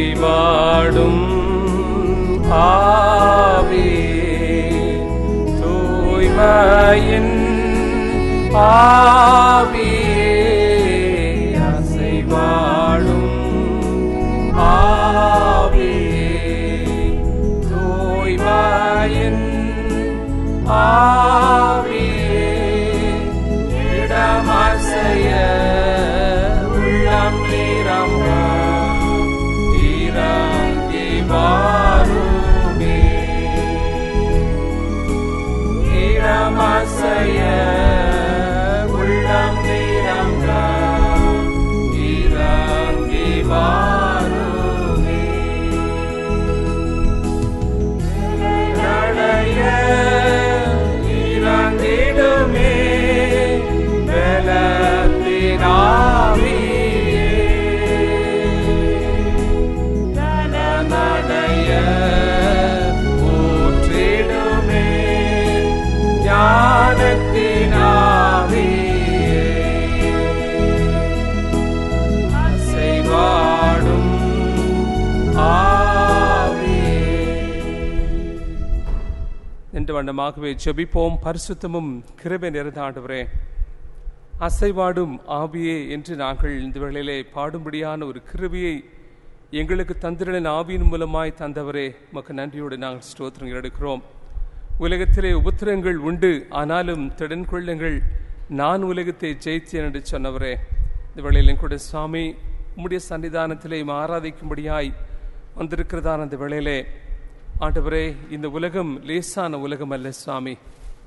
அசைவாடும் ஆவியே தூய்மையின் ஆவியே அசைவாடும் ஆவியே தூய்மையின் ஆவியே இடமசைய உள்ளம் நிரம்ப இறங்கி வாருமே இடமசைய உள்ளம் நிரம்ப இறங்கி வாருமே நடைய இறங்கிடுமே பலத்தினாவியே நடைய ஊற்றிடுமே ஞானத்தினாவியே அசைவாடும் ஆவியே என்று வண்ணமாகவே ஜெபிப்போம் பரிசுத்தமும் கிருபை நிறைந்த ஆண்டவரே அசைவாடும் ஆவியே என்று நாங்கள் இந்த வேளையிலே பாடும்படியான ஒரு கிருபியை எங்களுக்கு தந்திரனின் ஆவியின் மூலமாய் தந்தவரே உமக்கு நன்றியோடு நாங்கள் ஸ்தோத்திரங்கள் எடுக்கிறோம் உலகத்திலே உபத்திரங்கள் உண்டு ஆனாலும் திடன் கொள்ளுங்கள் நான் உலகத்தை ஜெயித்தேன் என்று சொன்னவரே இந்த வேளையிலும் கூட சுவாமி உம்முடைய சன்னிதானத்திலே உம்மை ஆராதிக்கும்படியாய் வந்திருக்கிறதான அந்த வேளையிலே ஆண்டவரே இந்த உலகம் லேசான உலகம் அல்ல சுவாமி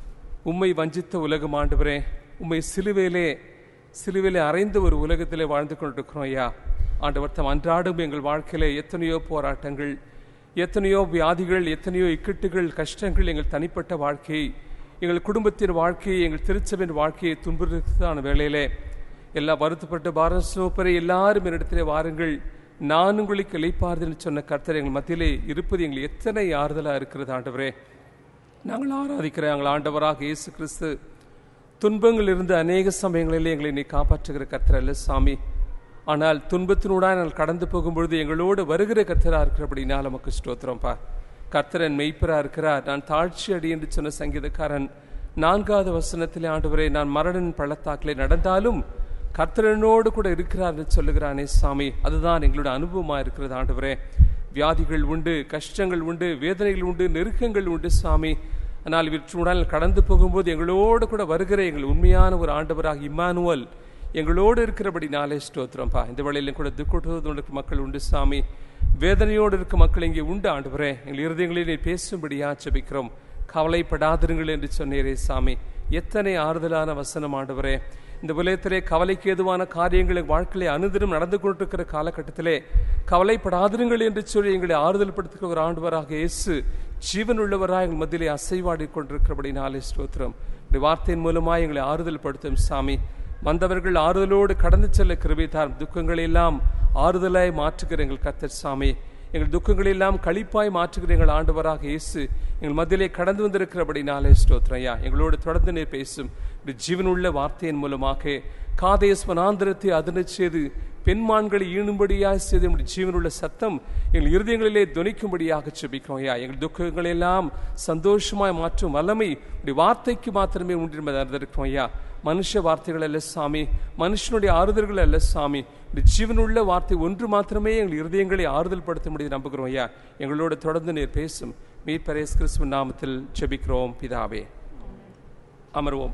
உம்மை வஞ்சித்த உலகம் ஆண்டவரே உம்மை சிலுவையிலே சிலுவையிலே அறைந்த ஒரு உலகத்திலே வாழ்ந்து கொண்டிருக்கிறோம் ஐயா ஆண்டவர் தம் அன்றாடும் எங்கள் வாழ்க்கையிலே எத்தனையோ போராட்டங்கள் எத்தனையோ வியாதிகள் எத்தனையோ இக்கட்டுகள் கஷ்டங்கள் எங்கள் தனிப்பட்ட வாழ்க்கையை எங்கள் குடும்பத்தின் வாழ்க்கையை எங்கள் திருச்சபின் வாழ்க்கையை துன்புறுத்தான வேளையிலே எல்லா வருத்தப்பட்ட பாரத சோப்பரை எல்லாரும் என்னிடத்திலே வாருங்கள் நான் உங்களுக்கு இழைப்பார்தல் சொன்ன கர்த்தர் எங்கள் மத்தியிலே இருப்பது எங்களுக்கு எத்தனை ஆறுதலாக இருக்கிறது ஆண்டவரே நாங்கள் ஆராதிக்கிற எங்கள் ஆண்டவராக இயேசு கிறிஸ்து துன்பங்கள் இருந்து அநேக சமயங்களிலே எங்களை நீ காப்பாற்றுகிற கர்த்தர் அல்ல சாமி ஆனால் துன்பத்தினூடாக நாங்கள் கடந்து போகும்பொழுது எங்களோடு வருகிற கர்த்தராக இருக்கிறபடினா நமக்கு ஸ்தோத்திரம்ப்பா கர்த்தரன் மெய்ப்பரா இருக்கிறார் நான் தாழ்ச்சி அடி என்று சொன்ன சங்கீதக்காரன் நான்காவது வசனத்திலே ஆண்டவரே நான் மரணன் பள்ளத்தாக்கிலே நடந்தாலும் கர்த்தரனோடு கூட இருக்கிறார் என்று சொல்லுகிறானே சாமி அதுதான் எங்களோட அனுபவமாக இருக்கிறது ஆண்டவரே வியாதிகள் உண்டு கஷ்டங்கள் உண்டு வேதனைகள் உண்டு நெருக்கங்கள் உண்டு சாமி ஆனால் இவற்றுடன் கடந்து போகும்போது எங்களோடு கூட வருகிற எங்கள் உண்மையான ஒரு ஆண்டவராக இம்மானுவல் எங்களோடு இருக்கிறபடி நாளே ஸ்தோத்திரம்ப்பா இந்த வேளையிலும் கூட துக்கத்தோடு மக்கள் உண்டு சாமி வேதனையோடு இருக்க மக்கள் இங்கே உண்டு ஆண்டவரே எங்கள் இருதயங்களில் நீ பேசும்படியா ஜெபிக்கிறோம் கவலைப்படாதிருங்கள் என்று சொன்னீரே சாமி எத்தனை ஆறுதலான வசனம் ஆண்டவரே இந்த உலகத்திலே கவலைக்கு ஏதுவான காரியங்கள் எங்கள் வாழ்க்கையிலே அனுதினம் நடந்து கொண்டிருக்கிற காலகட்டத்திலே கவலைப்படாதிருங்கள் என்று சொல்லி எங்களை ஆறுதல் படுத்துகிற ஒரு ஆண்டவராக இயேசு ஜீவன் உள்ளவராக எங்கள் மத்தியிலே அசைவாடி கொண்டிருக்கிறபடி நாளே ஸ்தோத்திரம் இந்த வார்த்தையின் மூலமாக எங்களை ஆறுதல் படுத்தும் சாமி வந்தவர்கள் ஆறுதலோடு கடந்து செல்ல கிருபை தாரும் துக்கங்களை எல்லாம் ஆறுதலாய் மாற்றுகிற எங்கள் கர்த்தர் சாமி எங்கள் துக்கங்களை எல்லாம் கழிப்பாய் மாற்றுகிற எங்கள் ஆண்டவராக இயேசு எங்கள் மத்தியிலே கடந்து வந்திருக்கிறபடி நாளே ஸ்தோத்திரம் ஐயா எங்களோடு தொடர்ந்து நீர் பேசும் இப்படி ஜீவனுள்ள வார்த்தையின் மூலமாக காதேஸ் வனாந்திரத்தை அதனச் செய்து பெண்மான்களை ஈணும்படியாக செய்து நம்முடைய ஜீவனுள்ள சத்தம் எங்கள் இருதயங்களிலே துணிக்கும்படியாக செபிக்கிறோம் ஐயா எங்கள் துக்கங்களை எல்லாம் சந்தோஷமாய் மாற்றும் வல்லமை இப்படி வார்த்தைக்கு மாத்திரமே உண்டு என்பதை அறிந்திருக்கிறோம் ஐயா மனுஷ வார்த்தைகள் அல்ல சாமி மனுஷனுடைய ஆறுதல்கள் அல்ல சாமி இப்படி ஜீவனுள்ள வார்த்தை ஒன்று மாத்திரமே எங்கள் இருதயங்களை ஆறுதல் படுத்த முடியும் நம்புகிறோம் ஐயா எங்களோடு தொடர்ந்து நீர் பேசும் மீட் பரேஸ் கிறிஸ்துவின் நாமத்தில் ஜெபிக்கிறோம் பிதாவே அமர்வோம்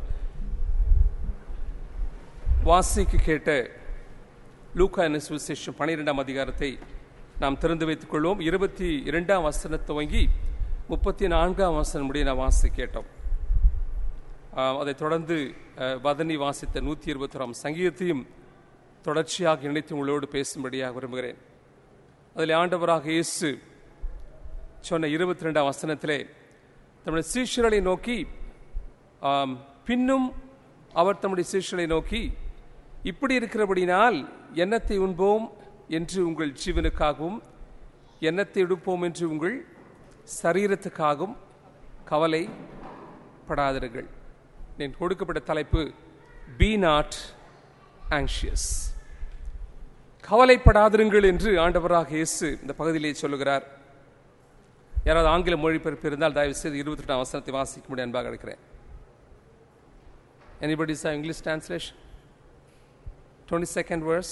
வாசிக்கு கேட்ட லூக்கா என்ன சுவிசேஷம் பனிரெண்டாம் அதிகாரத்தை நாம் திறந்து வைத்துக் கொள்வோம் இருபத்தி இரண்டாம் வசனம் துவங்கி முப்பத்தி நான்காம் வசனம் முடிய நாம் வாசி கேட்டோம் ஆஹ் அதைத் தொடர்ந்து அஹ், வதனி வாசித்த நூற்றி இருபத்தோராம் சங்கீதத்தையும் தொடர்ச்சியாக இணைத்து உங்களோடு பேசும்படியாக விரும்புகிறேன் அதில் ஆண்டவராக இயேசு சொன்ன இருபத்தி ரெண்டாம் வசனத்திலே தம்முடைய சீஷர்களை நோக்கி ஆம், பின்னும் அவர் தம்முடைய சீஷர்களை நோக்கி இப்படி இருக்கிறபடினால் எண்ணத்தை உண்போம் என்று உங்கள் ஜீவனுக்காகவும் எண்ணத்தை எடுப்போம் என்று உங்கள் சரீரத்துக்காகவும் கவலைப்படாதீர்கள் என் கொடுக்கப்பட்ட தலைப்பு பி நாட் ஆங்ஷியஸ் கவலைப்படாதிருங்கள் என்று ஆண்டவராக இயேசு இந்த பகுதியிலே சொல்லுகிறார் யாராவது ஆங்கில மொழிபெயர்ப்பு இருந்தால் தயவு செய்து இருபத்தி ரெண்டாம் வசனத்தை வாசிக்க முடியும் அன்பாக இருக்கிறேன் Anybody saw English translation? 22nd verse.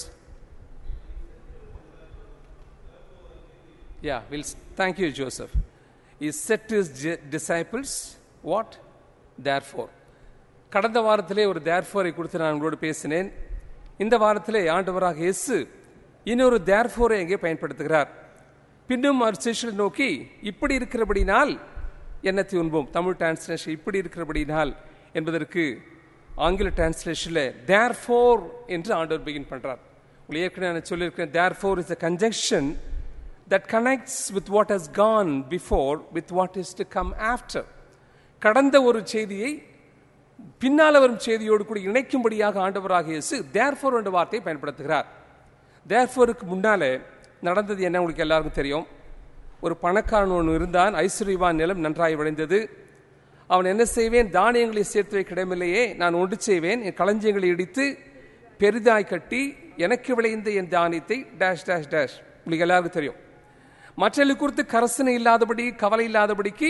Yeah, we'll thank you, Joseph. He said to his di- disciples, What? Therefore. கடந்த வாரத்திலே ஒரு தேர்ஃபோரை குறித்து நான் உங்களோடு பேசினேன் இந்த வாரத்திலே ஆண்டவராக இயேசு இன்னொரு தேர்ஃபோரை எங்கே பயன்படுத்துகிறார் பின்னும் அவர் சிஷ்யரை நோக்கி இப்படி இருக்கிறபடினால் என்னத்தை உண்போம் தமிழ் டிரான்ஸ்லேஷன் இப்படி இருக்கிறபடினால் என்பதற்கு ஆங்கில டிரான்ஸ்லேஷனில் தேர் ஃபோர் என்று ஆண்டவர் பிகின் பண்ணுறார் உங்களுக்கு ஏற்கனவே நான் சொல்லியிருக்கிறேன் therefore is a conjunction that connects with what has gone before with what is to come after கடந்த ஒரு செய்தியை பின்னால் வரும் செய்தியோடு கூட இணைக்கும்படியாக ஆண்டவராக இயேசு தேர்ஃபோர் என்ற வார்த்தையை பயன்படுத்துகிறார் தேர்ஃபோருக்கு முன்னாலே நடந்தது என்ன உங்களுக்கு எல்லாருக்கும் தெரியும் ஒரு பணக்காரன் ஒன்று இருந்தான் ஐஸ்வர்யவான் நிலம் நன்றாய் விளைந்தது அவன் என்ன செய்வேன் தானியங்களை சேர்த்து வைக்க இடமில்லையே நான் ஒன்று செய்வேன் என் களஞ்சியங்களை இடித்து பெரிதாய் கட்டி எனக்கு விளைந்த என் தானியத்தை டேஷ் டேஷ் டேஷ் உங்களுக்கு எல்லாருக்கும் தெரியும் மற்றவர்கள் குறித்து கரசனை இல்லாதபடி கவலை இல்லாதபடிக்கு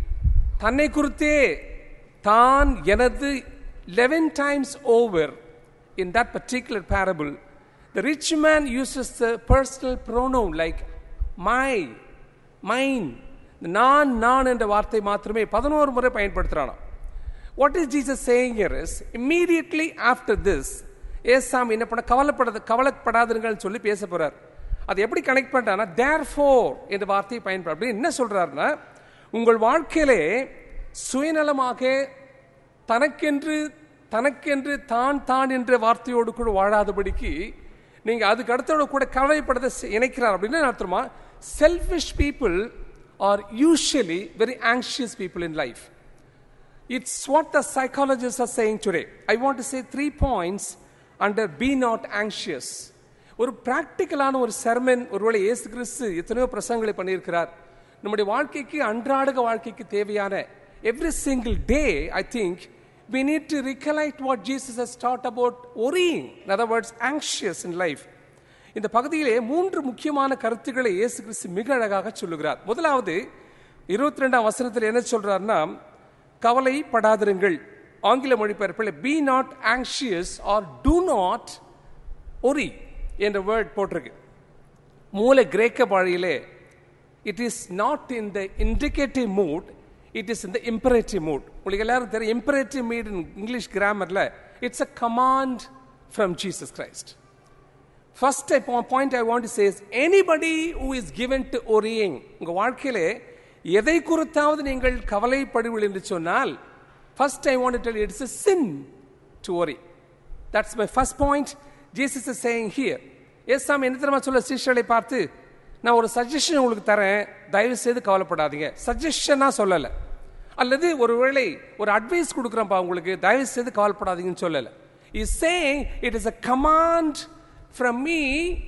தன்னை குறித்தே தான் எனது eleven times over in that particular parable the rich man uses the personal pronoun like my mine நான் நான் என்ற வார்த்தை மாத்திரமே பதினோரு முறை பயன்படுத்துகிறானா what is Jesus saying is immediately after this ஏசாமி என்ன பண்ண கவலைப்படாத கவலைப்படாதுங்கன்னு சொல்லி பேச போறார் அது எப்படி கனெக்ட் பண்றானா தேர் ஃபோர் என்ற வார்த்தையை பயன்பட அப்படி என்ன சொல்றாருன்னா உங்கள் வாழ்க்கையிலே சுயநலமாக தனக்கென்று தனக்கென்று தான் தான் என்ற வார்த்தையோடு கூட வாழாதபடிக்கு நீங்க அதுக்கு அடுத்தோட கூட கவலைப்படதை இணைக்கிறார் அப்படின்னு அர்த்தமா selfish people are usually very anxious people in life it's what the psychologist are saying today I want to say three points under be not anxious ஒரு பிராக்டிக்கலான ஒரு செர்மன் ஒருவேளை இயேசு கிறிஸ்து எத்தனையோ பிரசங்களை பண்ணியிருக்கிறார் நம்முடைய வாழ்க்கைக்கு அன்றாட வாழ்க்கைக்கு தேவையான every single day I think we need to recollect what Jesus has taught about worrying. In other words, anxious in life. இந்த பகுதியிலே மூன்று முக்கியமான கருத்துக்களை இயேசு கிறிஸ்து மிக அழகாக சொல்லுகிறார் முதலாவது இருபத்தி ரெண்டாம் வசனத்தில் என்ன சொல்றாருன்னா கவலைப்படாதிருங்கள் ஆங்கில மொழிபெயர்ப்பில் be not anxious or do not worry என்ற வேர்ட் போட்டிருக்கு மூல கிரேக்க பாழியிலே it is not in the indicative mood it is in the imperative mood உங்களுக்கு எல்லாரும் தெரியும் இம்பரேட்டிவ் மீட் இன் இங்கிலீஷ் கிராமரில் it's a command from Jesus Christ first point I want say anybody who is given to worrying உங்கள் வாழ்க்கையிலே எதை குறித்தாவது நீங்கள் கவலைப்படுவீர்கள் என்று சொன்னால் first I want tell it's a sin to worry that's my first point jesus is saying here ஏசாமி என்ன தெரியுமா சொல்ல சிஷ்யர்களை பார்த்து நான் ஒரு சஜஷன் உங்களுக்கு தரேன் தயவு செய்து கவலைப்படாதீங்க சஜஷனாக சொல்லலை அல்லது ஒருவேளை ஒரு அட்வைஸ் கொடுக்குறேன்ப்பா உங்களுக்கு தயவு செய்து கவலைப்படாதீங்கன்னு சொல்லலை is saying it is a command from me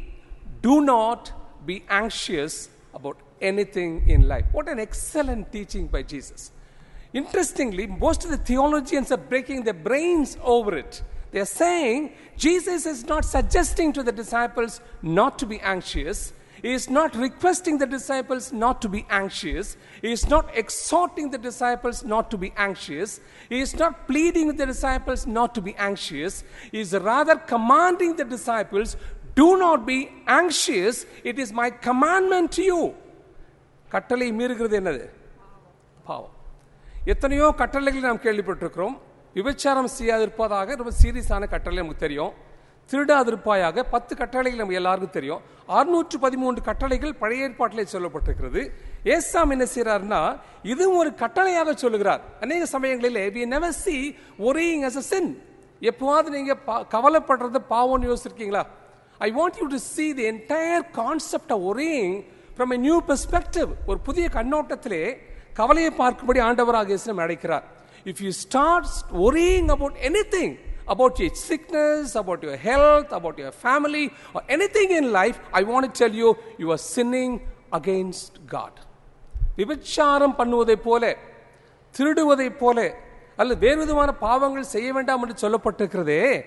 do not be anxious about anything in life. What an excellent teaching by Jesus. Interestingly, most of the theologians are breaking their brains over it. They are saying Jesus is not suggesting to the disciples not to be anxious. He is not requesting the disciples not to be anxious. He is not exhorting the disciples not to be anxious. He is not pleading with the disciples not to be anxious. He is rather commanding the disciples do not be anxious. It is my commandment to you. கட்டளை மீறுகிறது என்னது பாவம் எத்தனையோ கட்டளைகள் நாம் கேள்விப்பட்டிருக்கிறோம் விபச்சாரம் செய்யாதிருப்பதாக ரொம்ப சீரியஸான கட்டளை நமக்கு தெரியும் திருடாதிருப்பாயாக பத்து கட்டளைகள் நம்ம எல்லாருக்கும் தெரியும் அறுநூற்று பதிமூன்று கட்டளைகள் பழைய ஏற்பாட்டிலே சொல்லப்பட்டிருக்கிறது ஏசாம் என்ன செய்யறாருன்னா இதுவும் ஒரு கட்டளையாக சொல்லுகிறார் அநேக சமயங்களிலே we never see worrying as a sin எப்போவாவது நீங்க கவலைப்படுறது பாவம்னு யோசிச்சிருக்கீங்களா I want you to see the entire concept of worrying from a new perspective ஒரு புதிய கண்ணோட்டத்திலே கவலையை பார்க்கும்படி ஆண்டவராக இயேசு அழைக்கிறார் if you start worrying about anything about your sickness, about your health, about your family, or anything in life, I want to tell you, you are sinning against God. விபச்சாரம் பண்ணுவதைப் போல திருடுவதைப் போல அல்லது வேறு விதமான பாவங்கள் செய்ய வேண்டாம் என்று சொல்லப்பட்டிருக்கிறதே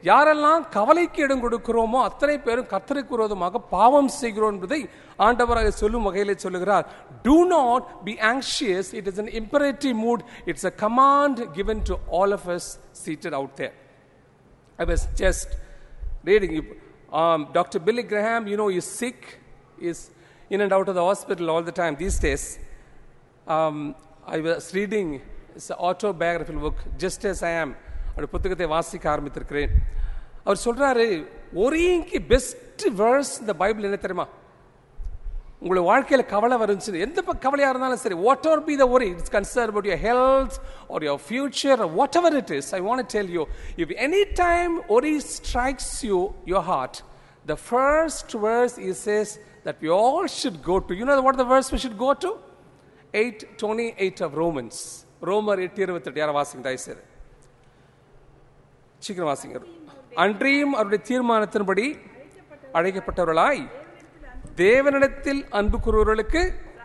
யாரெல்லாம் கவலைக்கு இடம் கொடுக்கிறோமோ அத்தனை பேரும் கர்த்தருக்கு விரோதமாக பாவம் செய்கிறோம் என்பதை ஆண்டவராக சொல்லும் வகையிலே சொல்லுகிறார் do not be anxious it is an imperative mood it's a command given to all of us seated out there I was just reading. Um, Dr. Billy Graham, you know, is sick, is in and out of the hospital all the time these days. Um, I was reading his autobiographical book, Just As I Am. அவருடைய புத்தகத்தை வாசிக்க ஆரம்பித்திருக்கிறேன் அவர் சொல்றாரு ஒரேக்கு best verse இந்த Bible என்ன தெரியுமா உங்களை வாழ்க்கையில் கவலை வருச்சு எந்த ப- கவலையா இருந்தாலும் சரி whatever be the worry it's concern about your health or your future whatever it is I want tell you if any time worry strikes you your heart the first verse is says that we all should go to you know what the verse we should go to eight twenty eight of Romans ரோமர் எட்டு இருபத்தெட்டு யாரை வாசிங்க தயவு செய்து சீக்கிரம் வாசிங்க அன்றியும் அவருடைய தீர்மானத்தின்படி அழைக்கப்பட்டவர்களாய் தேவனிடத்தில் அன்பு கூறுவர்களுக்கு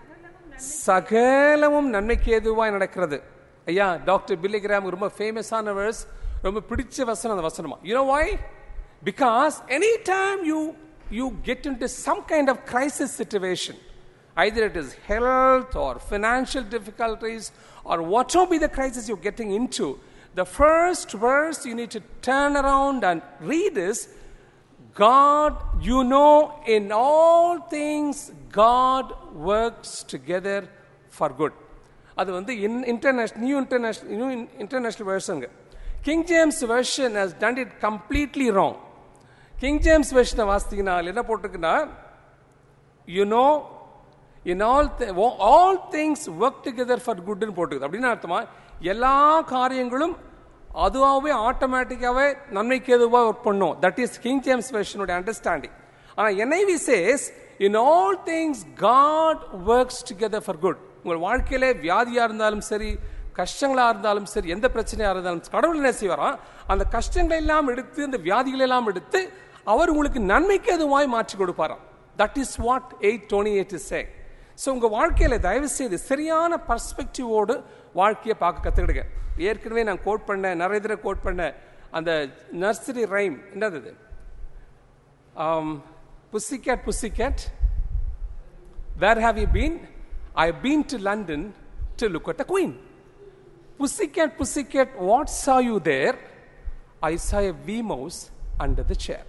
சகலமும் நன்மைக்கு ஏதுவாய் நடக்கிறது ஐயா டாக்டர் பில்லிகிராம் ரொம்ப ஃபேமஸான வேர்ஸ் ரொம்ப பிடிச்ச வசனம் அந்த வசனமா you know why because any time you you get into some kind of crisis situation either it is health or financial difficulties or whatever be the crisis you're getting into the first verse you need to turn around and read is God, you know, in all things, God works together for good. அது வந்து in international new international new international வெர்ஷனுங்க King James version has done it completely wrong King James வெர்ஷனை வாசித்தீங்கன்னா அதுல என்ன போட்டிருக்குன்னா you know in all all things work together for குட்னு போட்டுக்குது அப்படின்னு அர்த்தமா எல்லா காரியங்களும் அதுவாகவே ஆட்டோமேட்டிக்காகவே நன்மைக்கு எதுவாக ஒர்க் பண்ணும் தட் இஸ் கிங் ஜேம்ஸ் வெர்ஷனுடைய அண்டர்ஸ்டாண்டிங் ஆனால் NIV says in all things God works together for good உங்கள் வாழ்க்கையிலே வியாதியாக இருந்தாலும் சரி கஷ்டங்களாக இருந்தாலும் சரி எந்த பிரச்சனையாக இருந்தாலும் கடவுள் என்ன செய்வாராம் அந்த கஷ்டங்களை எல்லாம் எடுத்து அந்த வியாதிகளை எல்லாம் எடுத்து அவர் உங்களுக்கு நன்மைக்கு எதுவாய் மாற்றி கொடுப்பாராம் that is what eight twenty eight is say so உங்கள் வாழ்க்கையில் தயவு செய்து சரியான பர்ஸ்பெக்டிவோடு வாழ்க்கையை பார்க்க கற்றுக்கிடுங்க ஏற்கனவே நான் கோட் பண்ண நிறைய தடவை கோட் பண்ண அந்த நர்சரி ரைம் என்னது pussycat pussycat where have you been I been to London to look at the queen pussycat pussycat what saw you there I saw a wee mouse under the chair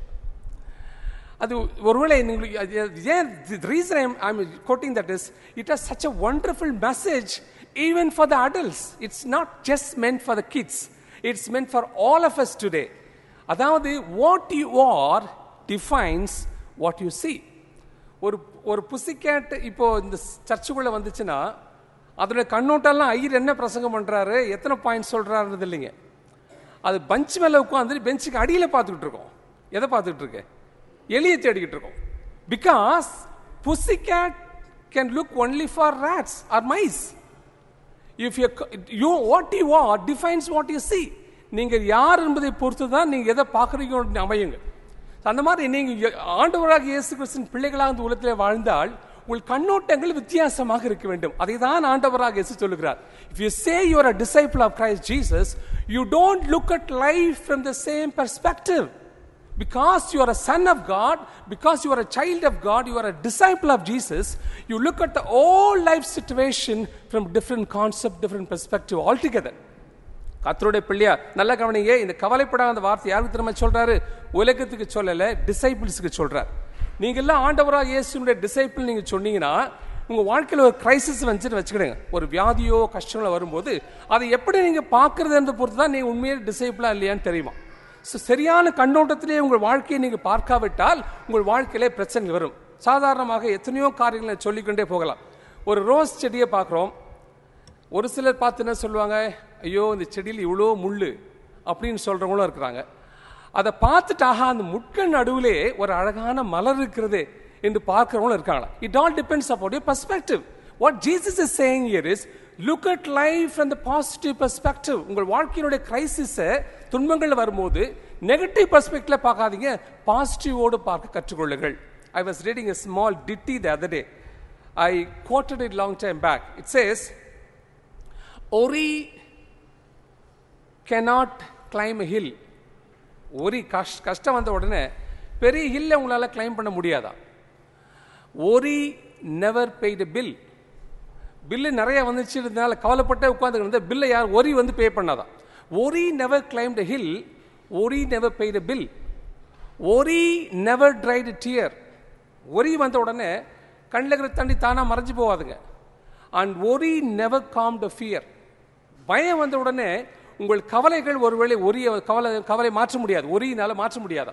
அது ஒருவேளை உங்களுக்கு ஏன் reason I'm I'm quoting that is it has such a wonderful message even for the adults it's not just meant for the kids it's meant for all of us today அதாவது what you are defines what you see ஒரு ஒரு புசிக்கேட் இப்போ இந்த சர்ச்சுக்குள்ளே வந்துச்சுன்னா அதோட கண்ணோட்டெல்லாம் ஐயர் என்ன பிரசங்கம் பண்ணுறாரு எத்தனை பாயிண்ட் சொல்கிறாருன்றது இல்லைங்க அது பஞ்ச் மேலே உட்காந்து பெஞ்சுக்கு அடியில் பார்த்துக்கிட்டு இருக்கோம் எதை பார்த்துக்கிட்டு இருக்கு எலியை தேடிக்கிட்டு இருக்கோம் because pussycat can look only for rats or mice if you you what you are defines what you see நீங்கள் யார் என்பதை பொறுத்து தான் நீங்கள் எதை பார்க்குறீங்க அமையுங்க அந்த மாதிரி நீங்கள் ஆண்டவராக இயேசு கிறிஸ்தின் பிள்ளைகளாக இந்த உலகத்தில் வாழ்ந்தால் உங்கள் கண்ணோட்டங்கள் வித்தியாசமாக இருக்க வேண்டும் அதை தான் ஆண்டவராக இயேசு சொல்லுகிறார் if you say you are a disciple of Christ Jesus you don't look at life from the same perspective because you are a son of God, because you are a child of God, you are a disciple of Jesus, you look at the whole life situation from different concept, different perspective altogether. கத்தருடைய பிள்ளையா நல்ல கவனிங்க இந்த கவலைப்படாத வார்த்தை யாருக்கு திரும்ப சொல்றாரு உலகத்துக்கு சொல்லல டிசைபிள்ஸுக்கு சொல்றார் நீங்க எல்லாம் ஆண்டவராக இயேசுடைய டிசைபிள் நீங்க சொன்னீங்கன்னா உங்க வாழ்க்கையில் ஒரு கிரைசிஸ் வந்துட்டு வச்சுக்கிடுங்க ஒரு வியாதியோ கஷ்டங்களோ வரும்போது அதை எப்படி நீங்க பாக்குறதுன்ற பொறுத்து தான் நீங்க உண்மையே டிசைபிளா இல்லையான்னு தெரியுமா ஸோ சரியான கண்ணோட்டத்திலே உங்கள் வாழ்க்கையை நீங்கள் பார்க்காவிட்டால் உங்கள் வாழ்க்கையிலே பிரச்சனை வரும் சாதாரணமாக எத்தனையோ காரியங்களை சொல்லிக்கொண்டே போகலாம் ஒரு ரோஸ் செடியை பார்க்குறோம் ஒரு சிலர் பார்த்து என்ன சொல்லுவாங்க ஐயோ இந்த செடியில் இவ்வளோ முள் அப்படின்னு சொல்கிறவங்களும் இருக்கிறாங்க அதை பார்த்துட்டு ஆஹா அந்த முட்கள் நடுவிலே ஒரு அழகான மலர் இருக்கிறது என்று பார்க்குறவங்களும் இருக்காங்க it all depends about your perspective what Jesus is saying here is look at life அந்த பாசிட்டிவ் பெர்ஸ்பெக்டிவ் உங்கள் வாழ்க்கையினுடைய கிரைசிஸை துன்பங்கள் வரும்போது நெகட்டிவ் பெர்ஸ்பெக்டிவ்ல பார்க்காதீங்க பாசிட்டிவோடு பார்க்க கற்றுக்கொள்ளுங்கள் I was reading a small ditty the other day I quoted it long time back it says worry cannot climb a hill ஒரு கஷ் கஷ்டம் வந்த உடனே பெரிய ஹில்லை உங்களால் கிளைம் பண்ண முடியாதா worry never paid bill bill நிறைய வந்துச்சுன்றதுனால கவலைப்பட்டே உட்காந்துக்கிட்டு பில்லை யார் ஒரி வந்து பே பண்ணாதான் worry never climbed hill worry never paid bill worry never dried tear worry வந்த உடனே கண்ணில் இருக்கிற தண்ணி தானாக மறைஞ்சு போகாதுங்க and worry never calm the fear பயம் வந்த உடனே உங்கள் கவலைகள் ஒருவேளை ஒரிய கவலை கவலை மாற்ற முடியாது ஒரியினால மாற்ற முடியாதா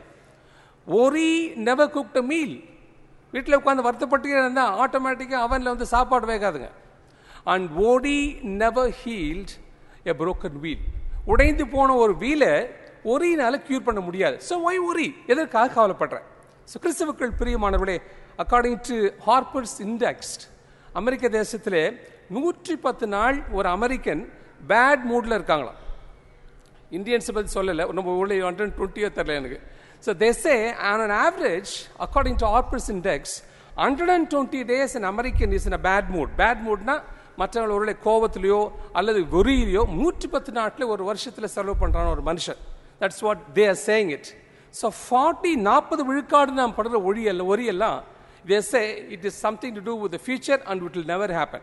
ஒரி நெவர் குக்ட் மீல் வீட்டில் உட்காந்து வருத்தப்பட்டே இருந்தால் ஆட்டோமேட்டிக்காக அவனில் வந்து சாப்பாடு வேகாதுங்க and worry never healed a broken wheel உடைந்து போன ஒரு வீலை ஒரியினால கியூர் பண்ண முடியாது ஸோ ஒய் ஒரி எதற்காக கவலைப்படுறேன் ஸோ கிறிஸ்தவர்கள் பிரியமானவர்களே அக்கார்டிங் டு ஹார்பர்ஸ் இண்டெக்ஸ்ட் அமெரிக்க தேசத்திலே நூற்றி பத்து நாள் ஒரு அமெரிக்கன் பேட் மூடில் இருக்காங்களாம் இந்தியன்ஸை பற்றி சொல்லலை நம்ம ஊரில் ஹண்ட்ரட் டுவெண்ட்டியோ தெரில எனக்கு so they say on an average according to Harper's index hundred and twenty days an American is in a bad mood bad மூட்னா மற்றவங்களுடைய கோபத்திலையோ அல்லது வெறியிலையோ நூற்றி பத்து நாட்டில் ஒரு வருஷத்தில் செலவு பண்ணுறான ஒரு மனுஷன் that's what they are saying it so forty நாற்பது விழுக்காடு நாம் படுற ஒழியல்ல ஒரியெல்லாம் they say it is something to do with the future and it will never happen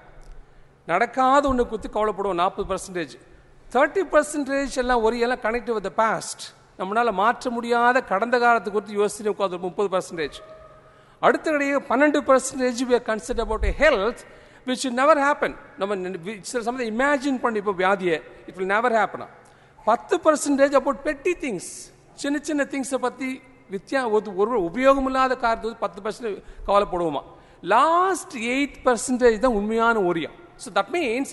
நடக்காத ஒன்று குத்தி கவலைப்படுவோம் நாற்பது பர்சன்டேஜ் தேர்ட்டி பர்சன்டேஜ் எல்லாம் ஒரு எல்லாம் கனெக்ட் வித் பாஸ்ட் நம்மளால மாற்ற முடியாத கடந்த காலத்தை குறித்து யோசிச்சு உட்காந்து முப்பது பர்சன்டேஜ் அடுத்தபடியே பன்னெண்டு percentage we are consider about a health which never happen நம்ம சில சமயத்தை இமேஜின் பண்ணி இப்போ வியாதியை இட் வில் நெவர் ஹேப்பனா பத்து பர்சன்டேஜ் அபவுட் பெட்டி திங்ஸ் சின்ன சின்ன திங்ஸை பற்றி வித்தியா ஒரு ஒரு உபயோகம் இல்லாத காரணத்துக்கு பத்து பர்சன்ட் கவலைப்படுவோமா லாஸ்ட் எயிட் பர்சன்டேஜ் தான் உண்மையான ஒரியம் So that means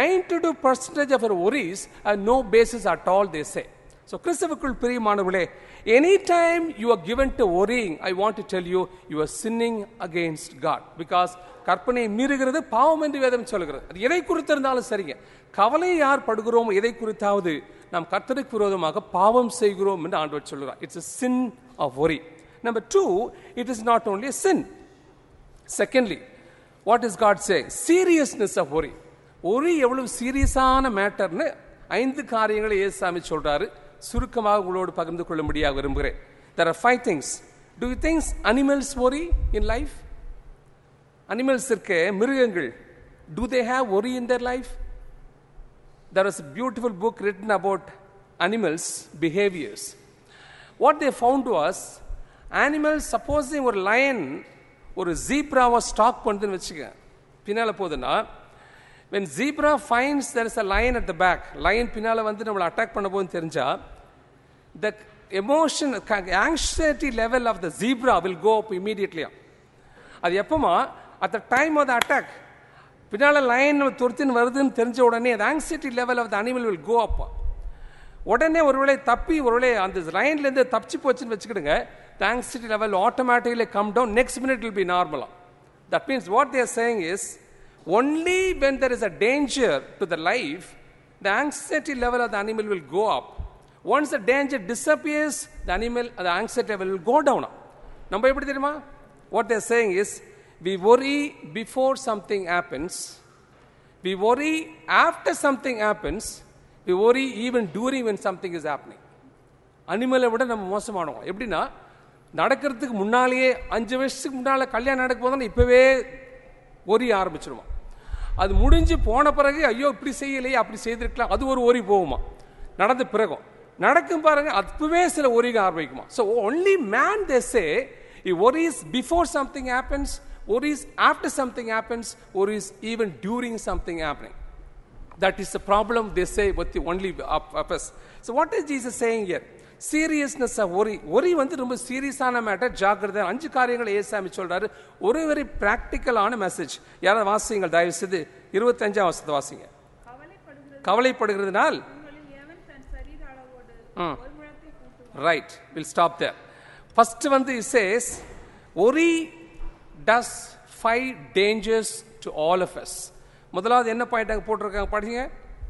92 percentage of our worries are no basis at all, they say. So கிறிஸ்தவுக்குள் பிரியமானவர்களே any time you are given to worrying I want to tell you you are sinning against God because கற்பனையை மீறுகிறது பாவம் என்று வேதம் சொல்கிறது அது எதை குறித்து இருந்தாலும் சரிங்க கவலை யார் படுகிறோமோ எதை குறித்தாவது நாம் கர்த்தருக்கு விரோதமாக பாவம் செய்கிறோம் என்று ஆண்டவர் சொல்கிறார் it's a sin of worry number two it is not only a sin secondly what is God say seriousness of worry worry எவ்வளவு சீரியஸான மேட்டர்னு ஐந்து காரியங்களை ஏசாமி சொல்றாரு சுருக்கமாக உங்களோடு பகிர்ந்து கொள்ளும்படியாக விரும்புகிறேன் there are five things to you things animals worry in life animals இருக்க மிருகங்கள் do they have worry in their life there is beautiful book written about animals behaviours what they found was animals supposing ஒரு lion ஒரு ஜீப்ராவை stalk பண்ணுதுன்னு வச்சுக்க பின்னால் போகுதுன்னா when zebra finds there is a lion at the back lion பின்னால் வந்து நம்மளை அட்டாக் பண்ண போகுதுன்னு தெரிஞ்சா the emotion anxiety level of the zebra will go up இமீடியட்லியா அது எப்போமா at the time of the attack பின்னால் லைன் துரத்தின்னு வருதுன்னு தெரிஞ்ச உடனே அந்த anxiety level of the animal will go up உடனே ஒருவேளை தப்பி ஒருவேளை அந்த லைன்லேருந்து தப்பிச்சு போச்சுன்னு வச்சுக்கிடுங்க the anxiety level automatically come down next minute will be normal that means what they are saying is only when there is a danger to the life the anxiety level of the animal will go up once the danger disappears the animal the anxiety level will go down நம்ம எப்படி தெரியுமா what they are saying is we worry before something happens we worry after something happens we worry even during when something is happening அனிமலை விட நம்ம மோசமானோம் எப்படின்னா நடக்கிறதுக்கு முன்னாலேயே அஞ்சு வருஷத்துக்கு முன்னால் கல்யாணம் நடக்க போதுன்னா இப்போவே ஒரி ஆரம்பிச்சிருவான் அது முடிஞ்சு போன பிறகு ஐயோ இப்படி செய்யலையே அப்படி செய்திருக்கலாம் அது ஒரு ஒரி போகுமா நடந்த பிறகும் நடக்கும் பாருங்க அப்பவே சில ஒரிக ஆரம்பிக்குமா so only man they say worries before something happens worries after something happens worries even during something happening That is the problem they say with the only of, of us. So what is Jesus saying here? Seriousness of worry worry வந்து ரொம்ப சீரியஸான matter ஜாக்கிரதை அஞ்சு காரியங்களை ஏசாமி சொல்றாரு ஒரு very ப்ராக்டிக்கலான message யாராவது வாசிங்கள் தயவு செய்து இருபத்தஞ்சாம் வருஷத்தை வாசிங்க கவலைப்படுகிறது கவலைப்படுகிறதுனால் உங்களில் எவன் தன் சரீர அளவோடு ம். ஒரு முழத்தை கூட்டுவான் right will stop there first வந்து says worry does five dangers to all of us முதலாவது என்ன பாயிண்ட் அங்கே போட்டிருக்காங்க படிங்க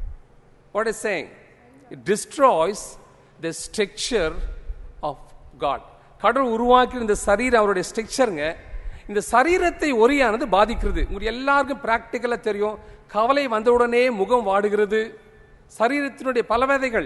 what is saying it destroys the structure of God கடவுள் உருவாக்கி இந்த சரீரம் அவருடைய ஸ்ட்ரக்சருங்க இந்த சரீரத்தை ஒரியானது பாதிக்கிறது உங்களுக்கு எல்லாருக்கும் ப்ராக்டிக்கலாக தெரியும் கவலை வந்தவுடனே முகம் வாடுகிறது சரீரத்தினுடைய பலவேதைகள்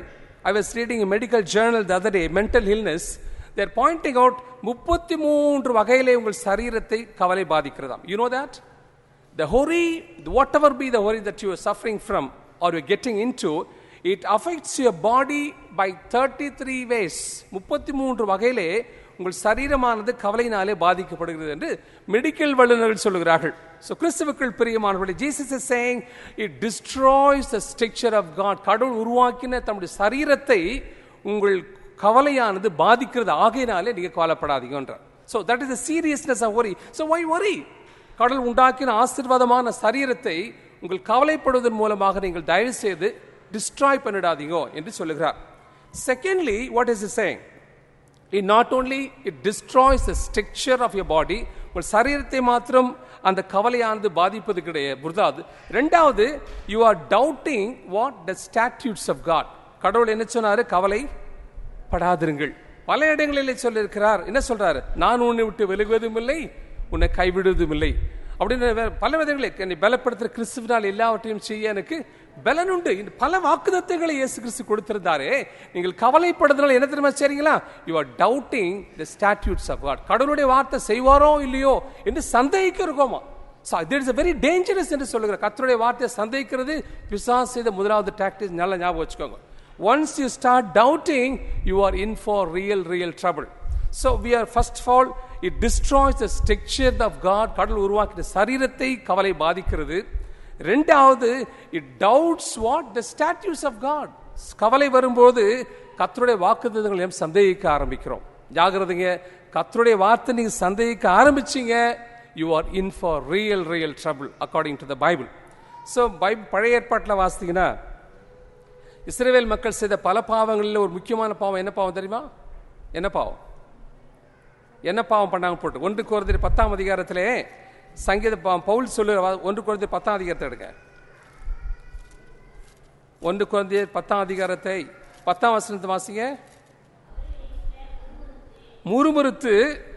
I was reading medical journal the other day mental illness there pointing out முப்பத்தி மூன்று வகையிலே உங்கள் சரீரத்தை கவலை பாதிக்கிறதாம் you know that the worry, whatever be the worry that you are suffering from or you're getting into, it affects your body by 33 ways. முப்பத்தி மூன்று வகையிலே உங்கள் சரீரமானது கவலையினாலே பாதிக்கப்படுகிறது என்று மெடிக்கல் வல்லுநர்கள் சொல்லுகிறார்கள் ஸோ கிறிஸ்துவுக்குள் பிரியமானவர்களே Jesus is saying it destroys the structure of God கடவுள் உருவாக்கின தம்முடைய சரீரத்தை உங்கள் கவலையானது பாதிக்கிறது ஆகையினாலே நீங்க கவலைப்படாதீங்கன்றார் so that is the seriousness of worry so why worry கடவுள் உண்டாக்கின ஆசீர்வாதமான சரீரத்தை உங்கள் கவலைப்படுவதன் மூலமாக நீங்கள் தயவு செய்து டிஸ்ட்ராய் பண்ணிடாதீங்க என்று சொல்லுகிறார் secondly what is is saying it not only it destroys the structure of your body உங்கள் சரீரத்தை மாத்திரம் அந்த கவலையானது பாதிப்பது கிடையாது புரிதாது ரெண்டாவது you are doubting what the statutes of God கடவுள் என்ன சொன்னாரு கவலை படாதிருங்கள் பல இடங்களிலே சொல்லியிருக்கிறார் என்ன சொல்றாரு நான் உன்னை விட்டு விலகுவதும் இல்லை உன்னை கைவிடுவதும் இல்லை அப்படின்னு வேற- பல விதங்களில் என்னை பலப்படுத்துற கிறிஸ்துவினால் எல்லாவற்றையும் செய்ய எனக்கு பலன் உண்டு இந்த பல வாக்குதத்தங்களை இயேசு கிறிஸ்து கொடுத்திருந்தாரே நீங்கள் கவலைப்படுறதுனால என்ன தெரியுமா சரிங்களா you are doubting the statutes of God கடவுளுடைய வார்த்தை செய்வாரோ இல்லையோ என்று சந்தேகிக்க இருக்கோமா தேர் இஸ் வெரி டேஞ்சரஸ் என்று சொல்லுகிற கர்த்தருடைய வார்த்தையை சந்தேகிக்கிறது பிசாஸ் செய்த முதலாவது டாக்டிஸ் நல்லா ஞாபகம் வச்சுக்கோங்க once you start doubting you are in for real real trouble so we are first of all it destroys the structure of God கடவுள் உருவாக்கின சரீரத்தை கவலை பாதிக்கிறது ரெண்டாவது it doubts what the statutes of God கவலை வரும்போது கத்தருடைய வாக்குத்தங்களையும் சந்தேகிக்க ஆரம்பிக்கிறோம் ஜாகிரதைங்க கத்தருடைய வார்த்தை நீங்க சந்தேகிக்க ஆரம்பிச்சீங்க you are in for real real trouble according to the Bible so by பழைய ஏற்பாட்டில் வாசித்தீங்கன்னா இஸ்ரேல் மக்கள் செய்த பல பாவங்களில் ஒரு முக்கியமான பாவம் என்ன பாவம் தெரியுமா என்ன பாவம் என்ன பாவம் பண்ணாங்க போட்டு ஒன்று குறைந்த பத்தாம் அதிகாரத்திலே சங்கீத பாவம் பவுல் சொல்லு ஒன்று குறைந்த பத்தாம் அதிகாரத்தை எடுங்க ஒன்று குறைந்த பத்தாம் அதிகாரத்தை பத்தாம் வசனத்தை வாசிங்க முறுமுறுத்து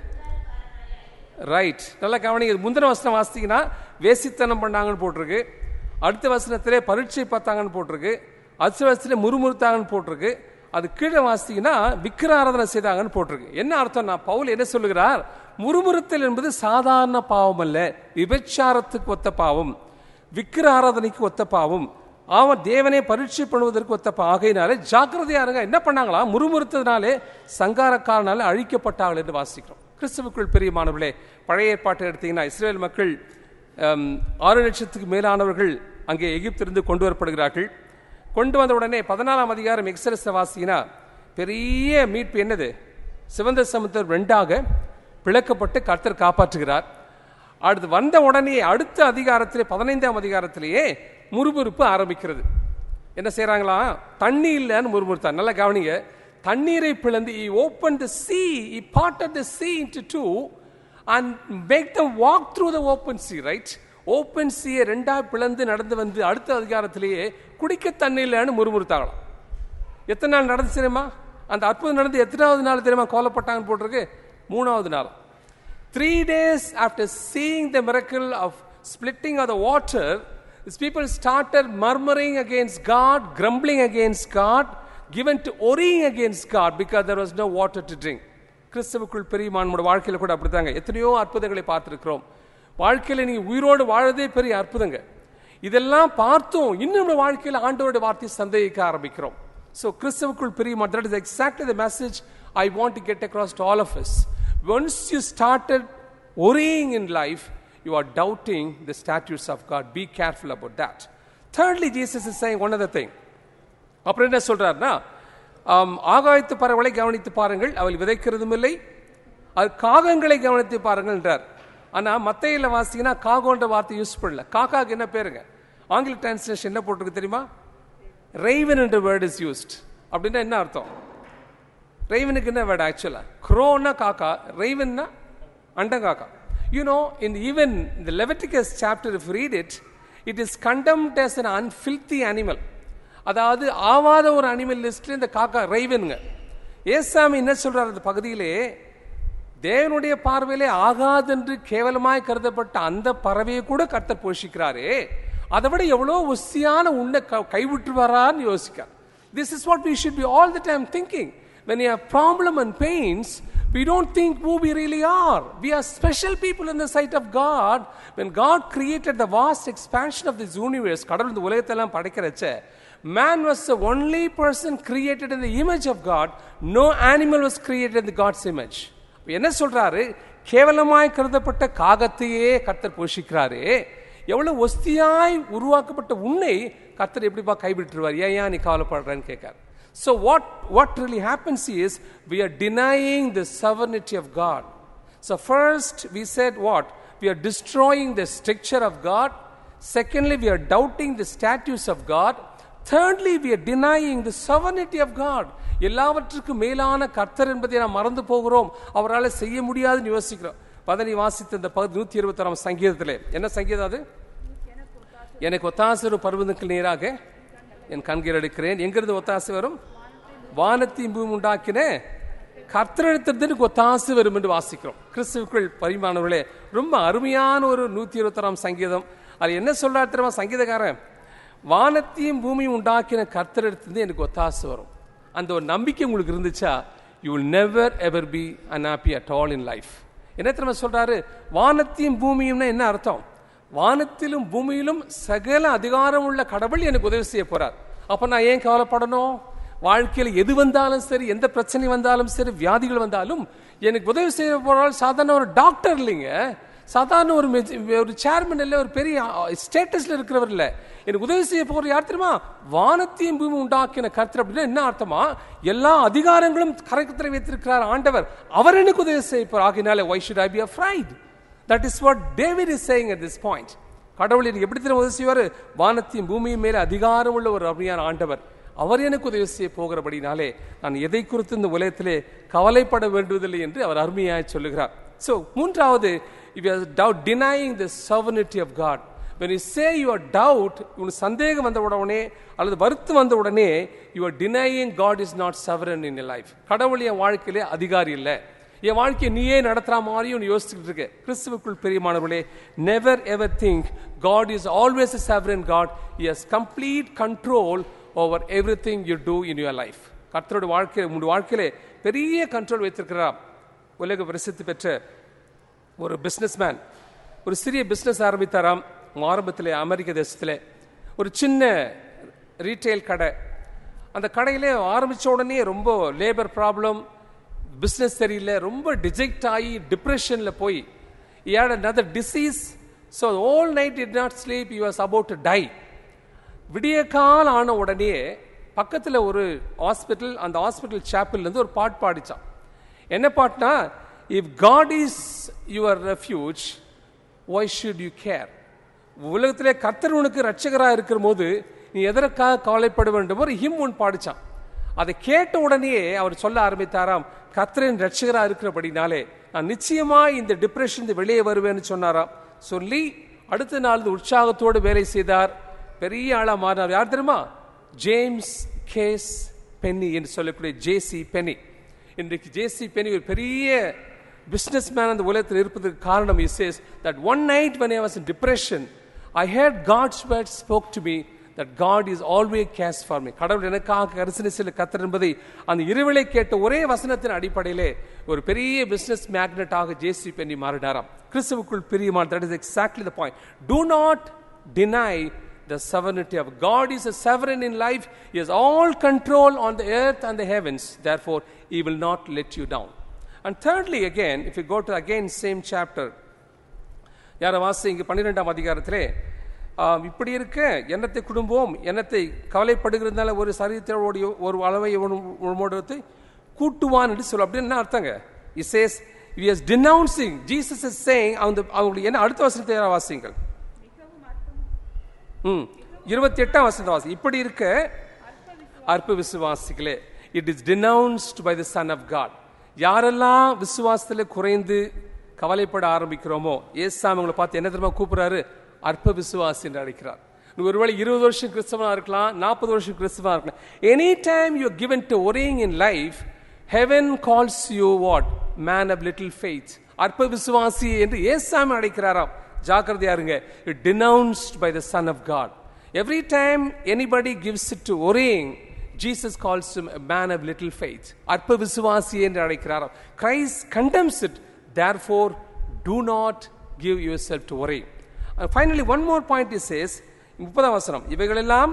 ரைட் நல்லா கவனிங்க இது முந்தின வசனம் வாசித்தீங்கன்னா வேசித்தனம் பண்ணாங்கன்னு போட்டிருக்கு அடுத்த வசனத்திலே பரீட்சை பார்த்தாங்கன்னு போட்டிருக்கு அடுத்த வசனத்திலே முறுமுறுத்தாங்கன்னு போட்டிருக்கு அது கீழே வாசித்தீங்கன்னா விக்கிர ஆராதனை செய்தாங்கன்னு போட்டிருக்கு என்ன அர்த்தம்னா பவுல் என்ன சொல்லுகிறார் முறுமுறுத்தல் என்பது சாதாரண பாவம் அல்ல விபச்சாரத்துக்கு ஒத்த பாவம் விக்கிர ஆராதனைக்கு ஒத்த பாவம் அவன் தேவனை பரீட்சை பண்ணுவதற்கு ஒத்த பா- ஆகையினாலே ஜாக்கிரதையா இருங்க என்ன பண்ணாங்களா முறுமுறுத்ததுனாலே சங்காரக்காரனால அழிக்கப்பட்டார்கள் என்று வாசிக்கிறோம் கிறிஸ்துவுக்குள் பெரியமானவர்களே பழைய ஏற்பாட்டை எடுத்தீங்கன்னா இஸ்ரேல் மக்கள் ஹம், ஆறு லட்சத்துக்கு மேலானவர்கள் அங்கே எகிப்திலிருந்து கொண்டு வரப்படுகிறார்கள் கொண்டு வந்த உடனே பதினாலாம் அதிகாரம் எக்ஸரஸ் வாசிங்கன்னா பெரிய மீட்பு என்னது சிவந்த சமுத்திரம் ரெண்டாக பிளக்கப்பட்டு கர்த்தர் காப்பாற்றுகிறார் அடுத்து வந்த உடனே அடுத்த அதிகாரத்திலே பதினைந்தாம் அதிகாரத்திலேயே முறுமுறுப்பு ஆரம்பிக்கிறது என்ன செய்றாங்களா தண்ணி இல்லைன்னு முறுமுறுத்தார் நல்லா கவனிங்க தண்ணீரை பிளந்து he open the sea he parted the sea into two and make the walk through the open sea right open சியை ரெண்டா பிளந்து நடந்து வந்து அடுத்த அதிகாரத்திலேயே குடிக்க தண்ணி இல்லைன்னு முறுமுறுத்தாங்களாம் எத்தனை நாள் நடந்துச்சு தெரியுமா அந்த அற்புதம் நடந்து எத்தனாவது நாள் தெரியுமா கோலப்பட்டாங்கன்னு போட்டிருக்கு மூணாவது நாள் three days after seeing the miracle of splitting of the water these people started murmuring against God, grumbling against God, given to worrying against God because there was no water to drink. கிறிஸ்தவுக்குள் பெரியமான் நம்முடைய வாழ்க்கையில கூட அப்படித்தாங்க எத்தனையோ அற்புதங்களை பார்த்திருக்கிறோம் வாழ்க்கையில நீங்க உயிரோடு வாழறதே பெரிய அற்புதங்க இதெல்லாம் பார்த்தும் இன்னும் நம்ம வாழ்க்கையில ஆண்டவருடைய வார்த்தையை சந்தேகிக்க ஆரம்பிக்கிறோம் ஸோ கிறிஸ்தவுக்குள் பிரியமான் that is exactly the message I want to get across to all of us. Once you started worrying in life, you are doubting the statutes of God. Be careful about that. Thirdly, Jesus is saying one other thing. அப்புறம் என்ன சொல்றாருன்னா ஆம், ஆகாயத்து பறவைகளை கவனித்து பாருங்கள் அவள் விதைக்கிறதும் இல்லை அது காகங்களை கவனித்து பாருங்கள் என்றார் ஆனா மத்தையில வாசிங்கன்னா காகோன்ற வார்த்தை யூஸ் பண்ணல காக்காக்கு என்ன பேருங்க ஆங்கில டிரான்ஸ்லேஷன் என்ன போட்டிருக்கு தெரியுமா ரெய்வன் என்ற வேர்ட் இஸ் யூஸ்ட் அப்படின்னா என்ன அர்த்தம் ரெய்வனுக்கு என்ன வேர்டு ஆக்சுவலா க்ரோன்னா காக்கா ரெய்வன்னா அண்டங்காக்கா யூ நோ இன் ஈவன் இந்த Leviticus chapter if read it it is condemned as an unfilthy animal அதாவது ஆவாத ஒரு அனிமல் லிஸ்ட்ல இந்த காக்கா ரெய்வனுங்க ஏசாமி என்ன சொல்றாரு அந்த பகுதியிலே தேவனுடைய பார்வையிலே ஆகாதென்று கேவலமாய் கருதப்பட்ட அந்த பறவையை கூட கர்த்தர் போஷிக்கிறாரே அதை விட எவ்வளோ உசியான உன்னை க- கைவிட்டுருவாரான்னு யோசிக்கார் This is what we should be all the time thinking. When you have problem and pains, we don't think who we really are. We are special people in the sight of God. When God created the vast expansion of this universe, கடவுள் இந்த உலகத்தெல்லாம் படைக்கிறச்ச man was the only person created in the image of God. No animal was created in the God's image. என்ன சொல்றாரு கேவலமாய் கருதப்பட்ட காகத்தையே கர்த்தர் போஷிக்கிறாரு எவ்வளவு ஒஸ்தியாய் உருவாக்கப்பட்ட உன்னை கர்த்தர் எப்படிப்பா கைவிட்டுருவார் ஏன் ஏன் நீ கவலைப்படுறேன்னு கேட்காரு So what what really happens is we are denying the sovereignty of God. So first we said what? We are destroying the structure of God. Secondly, we are doubting the statutes of God. Thirdly, we are denying the sovereignty of God. எல்லாவற்றுக்கும் மேலான கர்த்தர் என்பதை நாம் மறந்து போகிறோம் அவரால் செய்ய முடியாதுன்னு யோசிக்கிறோம் பதனி வாசித்த இந்த பகுதி நூத்தி இருபத்தாறாம் சங்கீதத்திலே என்ன சங்கீதம் அது எனக்கு ஒத்தாசை வரும் பருவத்துக்கு நேராக என் கண்கள் எடுக்கிறேன் எங்கிருந்து ஒத்தாசை வரும் வானத்தையும் பூமி உண்டாக்கின கர்த்தரிடத்திற்கு ஒத்தாசை வரும் என்று வாசிக்கிறோம் கிறிஸ்துவுக்குள் பரிமாணவர்களே ரொம்ப அருமையான ஒரு நூத்தி இருபத்தாறாம் சங்கீதம் அது என்ன சொல்றாரு தெரியுமா சங்கீதக்காரன் வானத்தையும் பூமியும் உண்டாக்கின கர்த்தரிடத்திலிருந்து எனக்கு ஒத்தாசை வரும் அந்த ஒரு நம்பிக்கை உங்களுக்கு இருந்துச்சா you will never ever be unhappy at all in life என்ன தெரியுமா சொல்றாரு வானத்தையும் பூமியும்னா என்ன அர்த்தம் வானத்திலும் பூமியிலும் சகல அதிகாரம் உள்ள கடவுள் எனக்கு உதவி செய்ய போறார் அப்ப நான் ஏன் கவலைப்படணும் வாழ்க்கையில் எது வந்தாலும் சரி எந்த பிரச்சனை வந்தாலும் சரி வியாதிகள் வந்தாலும் எனக்கு உதவி செய்ய போறால் சாதாரண ஒரு டாக்டர் இல்லைங்க சாதாரண ஒரு மெஜ- ஒரு சேர்மன் இல்லை ஒரு பெரிய ஸ்டேட்டஸ்ல இருக்கிறவர் இல்லை எனக்கு உதவி செய்ய போற யார் தெரியுமா வானத்தையும் பூமி உண்டாக்கின கர்த்தர் அப்படின்னா என்ன அர்த்தமா எல்லா அதிகாரங்களும் கரைக்கத்தில் வைத்திருக்கிறார் ஆண்டவர் அவர் எனக்கு உதவி செய்ய போறார் ஆகினால why should I be afraid that is what David is saying at this point கடவுள் எனக்கு எப்படி தெரியும் உதவி செய்வார் வானத்தையும் பூமியும் மேலே அதிகாரம் உள்ள ஒரு அருமையான ஆண்டவர் அவர் எனக்கு உதவி செய்ய போகிறபடினாலே நான் எதை குறித்து இந்த உலகத்திலே கவலைப்பட வேண்டுவதில்லை என்று அவர் அருமையாய் சொல்லுகிறார் ஸோ மூன்றாவது if you are doubt denying the sovereignty of God when you say your doubt உனக்கு சந்தேகம் வந்த உடனே அல்லது வருத்தம் வந்த உடனே you are denying God is not sovereign in your life கடவுள் என் வாழ்க்கையிலே அதிகாரி இல்லை என் வாழ்க்கையை நீயே நடத்துற மாதிரியும் நீ யோசிச்சுட்டு இருக்க கிறிஸ்துவுக்குள் பெரியமானவர்களே never ever think God is always a sovereign God he has complete control over everything you do in your life கர்த்தரோட வாழ்க்கை உங்களுடைய வாழ்க்கையிலே பெரிய கண்ட்ரோல் வைத்திருக்கிறார் உலக பிரசித்தி பெற்ற ஒரு பிஸ்னஸ்மேன் ஒரு சிறிய பிஸ்னஸ் ஆரம்பித்தாராம் ஆரம்பத்தில் அமெரிக்க தேசத்தில் ஒரு சின்ன ரீட்டைல் கடை அந்த கடையிலே ஆரம்பிச்ச உடனே ரொம்ப லேபர் ப்ராப்ளம் பிஸ்னஸ் சரியில்லை ரொம்ப டிஜெக்ட் ஆகி டிப்ரெஷனில் போய் had another disease so all night did not sleep he was about to die விடிய கால் ஆன உடனே பக்கத்தில் ஒரு ஹாஸ்பிட்டல் அந்த ஹாஸ்பிட்டல் இருந்து ஒரு பாட்டு பாடிச்சான் என்ன பாட்டுனா if God is your refuge why should you care உலகத்திலே கர்த்தர் உனக்கு ரட்சகராக இருக்கிற போது நீ எதற்காக கவலைப்பட வேண்டும் ஒரு ஹிம் ஒன் பாடிச்சான் அதை கேட்ட உடனே அவர் சொல்ல ஆரம்பித்தாராம் கர்த்தரின் ரட்சகராக இருக்கிறபடினாலே நான் நிச்சயமா இந்த டிப்ரெஷன் வெளியே வருவேன்னு சொன்னாராம் சொல்லி அடுத்த நாள் இந்த உற்சாகத்தோடு வேலை செய்தார் பெரிய ஆளா மாறினார் யார் தெரியுமா ஜேம்ஸ் கேஸ் பென்னி என்று சொல்லக்கூடிய ஜேசி பென்னி இன்றைக்கு ஜேசி பென்னி ஒரு பெரிய பிஸ்னஸ் மேன் அந்த உலகத்தில் இருப்பதற்கு காரணம் is says that one night when I was in depression I heard God's word spoke to me that God is always cares for me கடவுள் எனக்காக கரிசனை செல்ல கத்தர் என்பதை அந்த இருவிலை கேட்ட ஒரே வசனத்தின் அடிப்படையிலே ஒரு பெரிய பிசினஸ் மேக்னட்டாக ஜேசி பென்னி மாறினாராம் கிறிஸ்துவுக்குள் பிரியமான that is exactly the point do not deny the sovereignty of God is a sovereign in life. He has all control on the earth and the heavens. Therefore, He will not let you down. And thirdly, again, if you go to again same chapter, யார வாசி இங்கு பன்னிரெண்டாம் அதிகாரத்திலே ஆம், இப்படி இருக்க எண்ணத்தை குடும்பம் எண்ணத்தை கவலைப்படுகிறதுனால ஒரு சரீரத்தோடைய ஒரு அளவை உணவோடத்தை கூட்டுவான் என்று சொல்ல அப்படின்னு என்ன அர்த்தங்க is chase is denouncing Jesus is saying அவங்க அவங்களுக்கு என்ன அடுத்த வசனத்தை யாரா வாசிங்கள் மிகவும் அற்புதம் ம் இருபத்தி எட்டாம் வசந்த வாசி இப்படி இருக்க அற்ப விசுவாசிகளே it is denounced by the son of God யாரெல்லாம் விசுவாசத்தில் குறைந்து கவலைப்பட ஆரம்பிக்கிறோமோ ஏசாமி உங்களை பார்த்து என்ன தெரியுமா கூப்பிடுறாரு அற்ப விசுவாசி என்று அழைக்கிறார் நீ ஒருவேளை இருபது வருஷம் கிறிஸ்தவனா இருக்கலாம் நாற்பது வருஷம் கிறிஸ்தவனா இருக்கலாம் any time you given to worrying in life heaven calls you what man of little faith அற்ப விசுவாசி என்று ஏசாமி அழைக்கிறாராம் ஜாக்கிரதையா இருங்க denounced by the son of god every time anybody gives it to worrying Jesus calls him a man of little faith அற்ப விசுவாசி என்று அழைக்கிறார் Christ condemns it therefore do not give yourself to worry and finally one more point he says முப்பதாம் வசனம் இவைகளெல்லாம்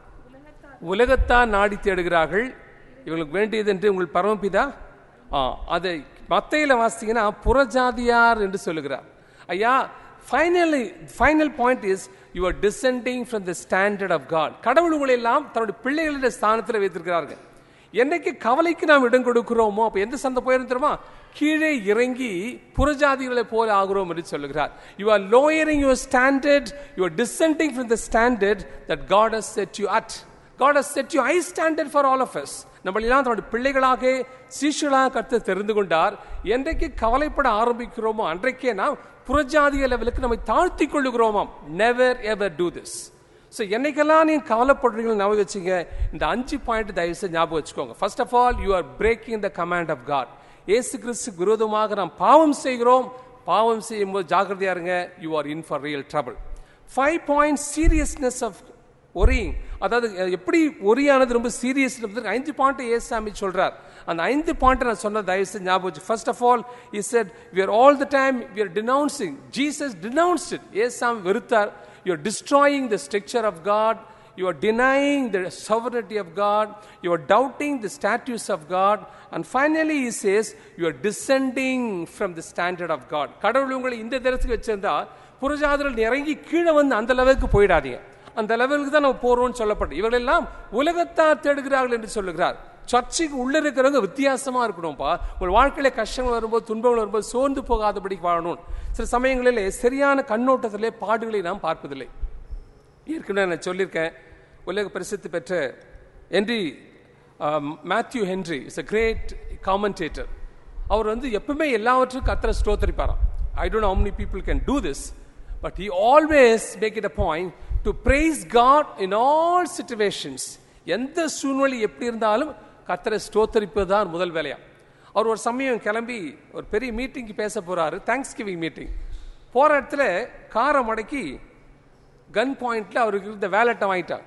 உலகத்தான் நாடி தேடுகிறார்கள் இவங்களுக்கு வேண்டியது என்று உங்கள் பரமபிதா ஆ, அதை மத்தையில வாசித்தீங்கன்னா புறஜாதியார் என்று சொல்லுகிறார் ஐயா finally final point is you are descending from the standard of God கடவுள் உங்களை எல்லாம் தன்னுடைய பிள்ளைகளுடைய ஸ்தானத்தில் வைத்திருக்கிறார்கள் என்னைக்கு கவலைக்கு நாம் இடம் கொடுக்கிறோமோ அப்போ எந்த சந்தை போயிரும் தெரியுமா கீழே இறங்கி புறஜாதிகளை போல ஆகிறோம் என்று சொல்லுகிறார் you are lowering your standard you are descending from the standard that God has set you at God has set you high standard for all of us நம்மளெல்லாம் தன்னுடைய பிள்ளைகளாக சீஷர்களாக கருத்து தெரிந்து கொண்டார் என்றைக்கு கவலைப்பட ஆரம்பிக்கிறோமோ அன்றைக்கே நாம் புறஜாதிய லெவலுக்கு நம்மை தாழ்த்தி கொள்ளுகிறோமாம் never ever do this so என்னைக்கெல்லாம் நீங்க கவலைப்படுறீங்களோ ஞாபகம் வச்சுங்க இந்த அஞ்சு பாயிண்ட் தயவு செய்து ஞாபகம் வச்சுக்கோங்க first of all you are breaking the command of God ஏசு கிறிஸ்துக்கு விரோதமாக நாம் பாவம் செய்கிறோம் பாவம் செய்யும் போது ஜாக்கிரதையா இருங்க you are in for real trouble five point seriousness of worrying அதாவது அஹ், எப்படி ஒரியானது ரொம்ப சீரியஸ் ஐந்து பாயிண்ட் ஏசாமி சொல்றார் அந்த ஐந்து பாயிண்ட் நான் சொன்ன தயவு செஞ்சு ஞாபகம் வச்சு first of all he said we are all the time we are denouncing Jesus denounced it ஏசாமி வெறுத்தார் you are destroying the structure of God you are denying the sovereignty of God, you are doubting the statutes of God, and finally he says, you are descending from the standard of God. கடவுள் உங்களை இந்த தரத்துக்கு வச்சிருந்தா புறஜாதர்கள் இறங்கி கீழே வந்து அந்த லெவலுக்கு போயிடாதீங்க அந்த லெவலுக்கு தான் நம்ம போறோம்னு சொல்லப்பட்டு இவர்களெல்லாம் உலகத்தார் தேடுகிறார்கள் என்று சொல்லுகிறார் சர்ச்சுக்கு உள்ள இருக்கிறவங்க வித்தியாசமா இருக்கணும்ப்பா உங்கள் வாழ்க்கையில கஷ்டங்கள் வரும்போது துன்பங்கள் வரும்போது சோர்ந்து போகாதபடி வாழணும் சில சமயங்களிலே சரியான கண்ணோட்டத்திலே பாடுகளை நாம் பார்ப்பதில்லை ஏற்கனவே நான் சொல்லியிருக்கேன் உலக பிரசித்தி பெற்ற Henry Matthew Henry is a great commentator அவர் வந்து எப்பவுமே எல்லாவற்றுக்கும் கத்திர ஸ்தோத்தரிப்பாராம் I don't how many people can do this but he always make it a point to praise God in all situations எந்த சூழ்நிலை எப்படி இருந்தாலும் கத்தரை ஸ்தோத்தரிப்பது தான் முதல் வேலையா அவர் ஒரு சமயம் கிளம்பி ஒரு பெரிய மீட்டிங்க்கு பேச போறாரு தேங்க்ஸ் கிவிங் மீட்டிங் போற இடத்துல காரை மடக்கி கன் பாயிண்ட்ல அவருக்கு இருந்த வேலட்டை வாங்கிட்டார்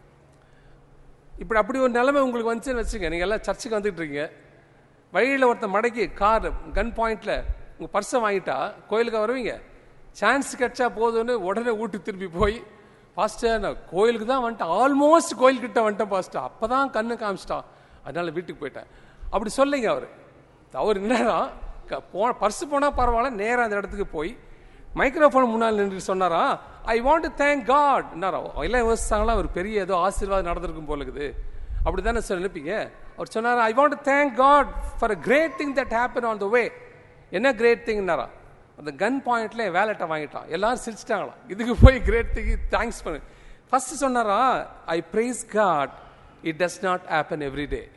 இப்படி அப்படி ஒரு நிலைமை உங்களுக்கு வந்துச்சுன்னு வச்சுங்க நீங்க எல்லாம் சர்ச்சுக்கு வந்துட்டு இருக்கீங்க வழியில் ஒருத்தன் மடக்கி கார் கன் பாயிண்ட்ல உங்க பர்ஸை வாங்கிட்டா கோயிலுக்கு வருவீங்க சான்ஸ் கிடைச்சா போதும்னு உடனே வீட்டுக்கு திரும்பி போய் பாஸ்டர் நான் கோயிலுக்கு தான் வந்துட்டேன் ஆல்மோஸ்ட் கோயில்கிட்ட வந்துட்டேன் பாஸ்டர் அப்பதான் கண்ணு காமிச்சிட்டான் அதனால வீட்டுக்கு போயிட்டேன் அப்படி சொல்லிங்க அவர் அவர் என்னன்னா க- போ பர்ஸ் போனா பரவாயில்ல நேரா அந்த இடத்துக்கு போய் மைக்ரோஃபோன் முன்னால் நின்று சொன்னாரா I want to thank God என்னாரா எல்லாம் யோசிச்சாங்களா ஒரு பெரிய ஏதோ ஆசீர்வாதம் நடந்திருக்கும் போல இருக்குது அப்படி தானே சார் நினைப்பீங்க அவர் சொன்னாரா I want to thank God for a great thing that happen on the way என்ன கிரேட் திங்னாரா அந்த கன் பாயிண்ட்ல வேலட்டை வாங்கிட்டான் எல்லாரும் சிரிச்சிட்டாங்களாம் இதுக்கு போய் கிரேட் திங் தேங்க்ஸ் பண்ணு ஃபர்ஸ்ட் சொன்னாரா I praise God it does not happen every day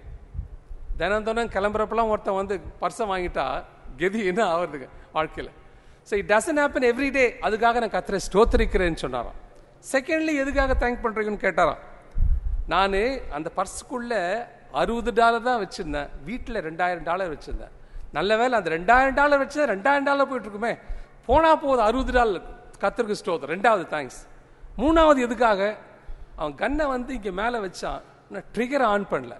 தினம் தினம் கிளம்புறப்பெல்லாம் ஒருத்தன் வந்து பர்ஸை வாங்கிட்டா கெதி என்ன ஆகுறதுங்க வாழ்க்கையில் so it doesn't happen every day அதுக்காக நான் கத்திர ஸ்தோத்திரிக்கிறேன்னு சொன்னாராம் செகண்ட்லி எதுக்காக தேங்க் பண்றீங்கன்னு கேட்டாராம் நான் அந்த பர்ஸுக்குள்ள அறுபது டாலர் தான் வச்சிருந்தேன் வீட்டில் ரெண்டாயிரம் டாலர் வச்சிருந்தேன் நல்ல வேளை அந்த ரெண்டாயிரம் டாலர் வச்சு ரெண்டாயிரம் டாலர் போயிட்டு இருக்குமே போனா போகுது அறுபது டாலர் கத்திருக்கு ஸ்டோர் ரெண்டாவது தேங்க்ஸ் மூணாவது எதுக்காக அவன் கன்னை வந்து இங்கே மேலே வச்சான் நான் ட்ரிகர் ஆன் பண்ணல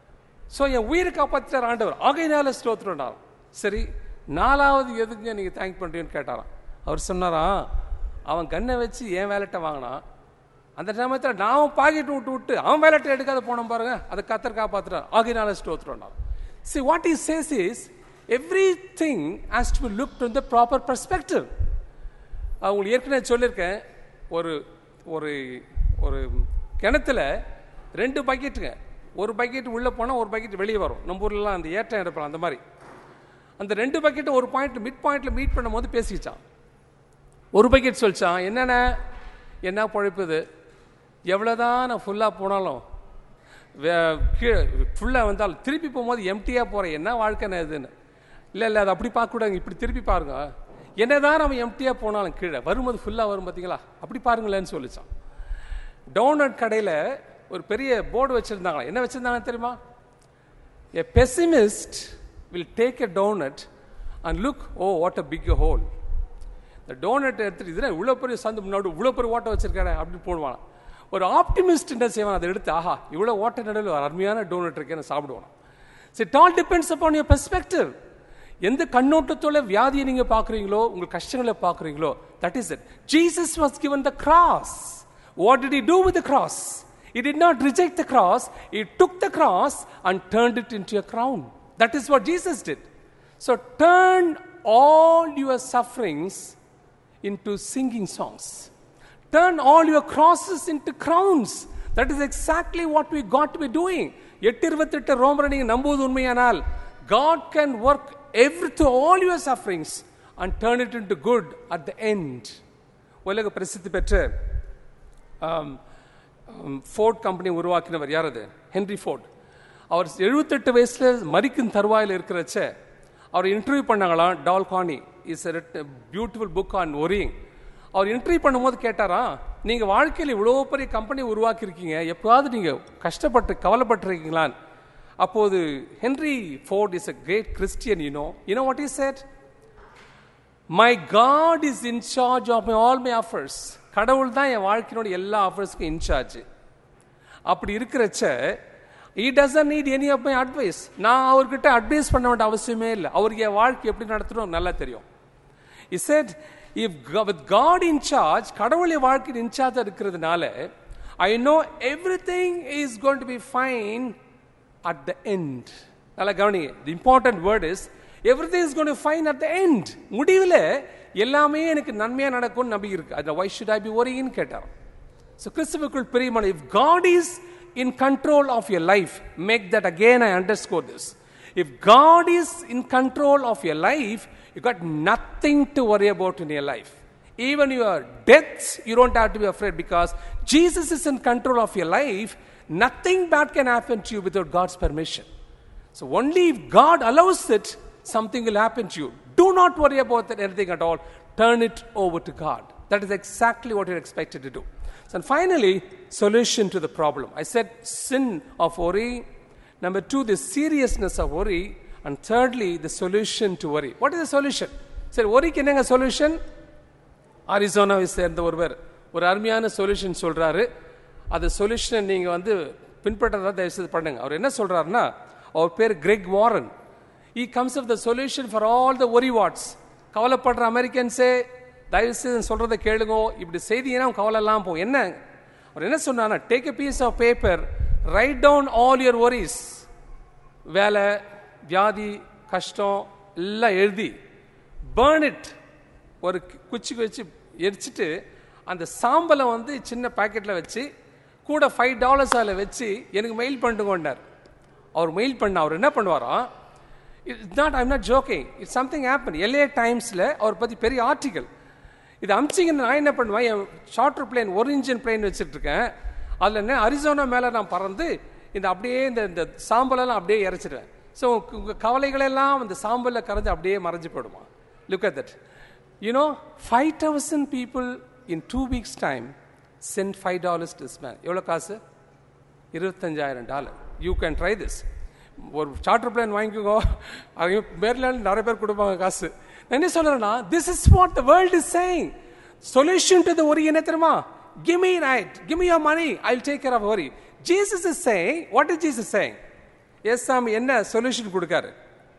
ஸோ என் உயிரை காப்பாற்றிட்டார் ஆண்டவர் ஆகையினால ஸ்தோத்திரம் சரி நாலாவது எதுக்கு நீங்க தேங்க் பண்றீங்கன்னு கேட்டாராம் அவர் சொன்னாராம் அவன் கண்ணை வச்சு என் வேலட்டை வாங்கினான் அந்த சமயத்தில் நான் பாக்கெட் விட்டு விட்டு அவன் வேலட்டை எடுக்காத போனோம் பாருங்க அதை கத்தர் காப்பாத்துறான் ஆகையினால ஸ்தோத்திரம் see what is chase is everything has to look to the proper perspective உங்களுக்கு ஏற்கனவே சொல்லியிருக்கேன் ஒரு ஒரு ஒரு கிணத்துல ரெண்டு பக்கெட்டுங்க ஒரு பக்கெட் உள்ளே போனால் ஒரு பக்கெட் வெளியே வரும் நம்ம ஊர்லலாம் அந்த ஏற்றம் எடுப்பலாம் அந்த மாதிரி அந்த ரெண்டு பக்கெட்டை ஒரு பாயிண்ட் மிட் பாயிண்ட்ல மீட் பண்ணும்போது பேசிக்கிச்சான் ஒரு பக்கெட் சொல்லிச்சான் என்னென்ன என்ன பழைப்புது எவ்வளோதான் நான் ஃபுல்லாக போனாலும் வே- கீழே ஃபுல்லாக வந்தாலும் திருப்பி போகும்போது எம்டியாக போகிறேன் என்ன வாழ்க்கைன்னு இதுன்னு இல்லை இல்லை அது அப்படி பார்க்கக்கூடாது இப்படி திருப்பி பாருங்க என்னதான் நம்ம எம்டியாக போனாலும் கீழே வரும்போது ஃபுல்லாக வரும் பார்த்தீங்களா அப்படி பாருங்களேன்னு சொல்லிச்சான் டோனட் கடையில் ஒரு பெரிய போர்டு வச்சுருந்தாங்களா என்ன வச்சுருந்தாங்க தெரியுமா A pessimist will take a donut and look, oh, what a big hole. இந்த டோனட் எடுத்துட்டு இதுல இவ்வளோ பெரிய சந்து முன்னாடி இவ்வளோ பெரிய ஓட்டை வச்சிருக்காரு அப்படி போடுவான் ஒரு ஆப்டிமிஸ்ட் என்ன செய்வான் அதை எடுத்து ஆஹா இவ்வளோ ஓட்ட நடுவில் ஒரு அருமையான டோனட் இருக்கேன்னு சாப்பிடுவான் it all depends upon your perspective எந்த கண்ணோட்டத்தோட வியாதியை நீங்க பார்க்குறீங்களோ உங்கள் கஷ்டங்களை பார்க்குறீங்களோ that is it Jesus was given the cross what did he do with the cross he did not reject the cross he took the cross and turned it into a crown that is what jesus did so turn all your sufferings into singing songs turn all your crosses into crowns that is exactly what we got to be doing எட்டு இருபத்தெட்டு ரோமரை நீங்க நம்புவது உண்மையானால் God can work every through all your sufferings and turn it into good at the end உலக பிரசித்தி பெற்ற fort company உருவாக்கினவர் யார் அது ஹென்ரி ஃபோர்ட் அவர் எழுபத்தெட்டு வயசுல மரிக்கும் தருவாயில் இருக்கிறச்ச அவர் இன்டர்வியூ பண்ணாங்களாம் Dale Carnegie is beautiful book on worrying அவர் இன்டர்வியூ பண்ணும்போது கேட்டாரா நீங்க வாழ்க்கையில் இவ்வளோ பெரிய கம்பெனி உருவாக்கியிருக்கீங்க எப்போயாவது நீங்க கஷ்டப்பட்டு கவலைப்பட்டிருக்கீங்களான்னு அப்போது Henry Ford is a great Christian you know you know what is said my God is in charge of my all my affairs கடவுள் தான் என் வாழ்க்கையினோட எல்லா அஃபர்ஸ்க்கும் இன்சார்ஜ் அப்படி இருக்கிறச்ச he doesn't need any of my advice நான் அவர்கிட்ட அட்வைஸ் பண்ண வேண்டிய அவசியமே இல்லை அவருக்கு என் வாழ்க்கை எப்படி நடத்தணும் நல்லா தெரியும் is said if with God in charge கடவுள் என் வாழ்க்கையின் இன்சார்ஜ் இருக்கிறதுனால I know everything is going to be fine at the end நல்லா கவனிங்க the important word is everything is gone fine at the end முடிவில் எல்லாமே எனக்கு நன்மையாக நடக்கும்னு நம்பி இருக்கு அதில் வை ஷுட் ஐ பி ஒரின்னு கேட்டார் ஸோ கிறிஸ்துவுக்குள் பிரியமான if God is in control of your life make that again I underscore this if God is in control of your life you got nothing to worry about in your life even your deaths, you don't have to be afraid because Jesus is in control of your life. Nothing bad can happen to you without God's permission. So only if God allows it, something will happen to you. Do not worry about that anything at all. Turn it over to God. That is exactly what you're expected to do. So and finally, solution to the problem. I said sin of worry. Number two, the seriousness of worry. And thirdly, the solution to worry. What is the solution? சரி worryக்கு என்னங்க solution? அரிசோனாவை சேர்ந்த ஒருவர் ஒரு அருமையான solution சொல்றாரு அந்த சொல்யூஷனை நீங்க வந்து பின்பற்றதா தயவு செய்து பண்ணுங்க அவர் என்ன சொல்றாருன்னா அவர் பேர் Greg Warren he comes of the solution for all the worry what's கவலைப்படுற அமெரிக்கன்ஸே தயவு செய்து சொல்றதை கேளுங்க இப்படி செய்தீங்கன்னா கவலை எல்லாம் போகும் என்ன அவர் என்ன சொன்னார்னா take a piece of paper write down all your worries வேலை வியாதி கஷ்டம் எல்லாம் எழுதி பேர்ன் இட் ஒரு குச்சிக்கு வச்சு எரிச்சிட்டு அந்த சாம்பலை வந்து சின்ன பாக்கெட்டில் வச்சு கூட ஃபைவ் டாலர்ஸ் அதில் வச்சு எனக்கு மெயில் பண்ணிட்டுங்கொண்டார் அவர் மெயில் பண்ண அவர் என்ன பண்ணுவாராம் it's not I'm not joking it's something happen LA டைம்ஸில் அவர் பற்றி பெரிய ஆர்டிக்கல் இது அமிச்சிங்கன்னு நான் என்ன பண்ணுவேன் என் ஷார்ட்டர் பிளேன் ஒரு இன்ஜின் பிளேன் வச்சுட்ருக்கேன் அதில் என்ன அரிசோனா மேலே நான் பறந்து இந்த அப்படியே இந்த இந்த சாம்பலெல்லாம் அப்படியே இறைச்சிடுவேன் ஸோ உங்கள் கவலைகளெல்லாம் அந்த சாம்பலில் கரைஞ்சு அப்படியே மறைஞ்சு போயிடுமா look at that You know, 5,000 people in two weeks' time sent $5 to this man. எவ்வளோ காசு இருபத்தஞ்சாயிரம் dollar you can try this ஒரு சார்ட்டர் பிளான் வாங்கிக்கோங்க அவங்க மேரிலாண்ட் நிறைய பேர் கொடுப்பாங்க காசு நான் என்ன சொல்றேன்னா this is what the world is saying solution to the worry என்ன தெரியுமா give me right give me your money I will take care of worry Jesus is saying what is Jesus saying yes சாமி என்ன solution கொடுக்காரு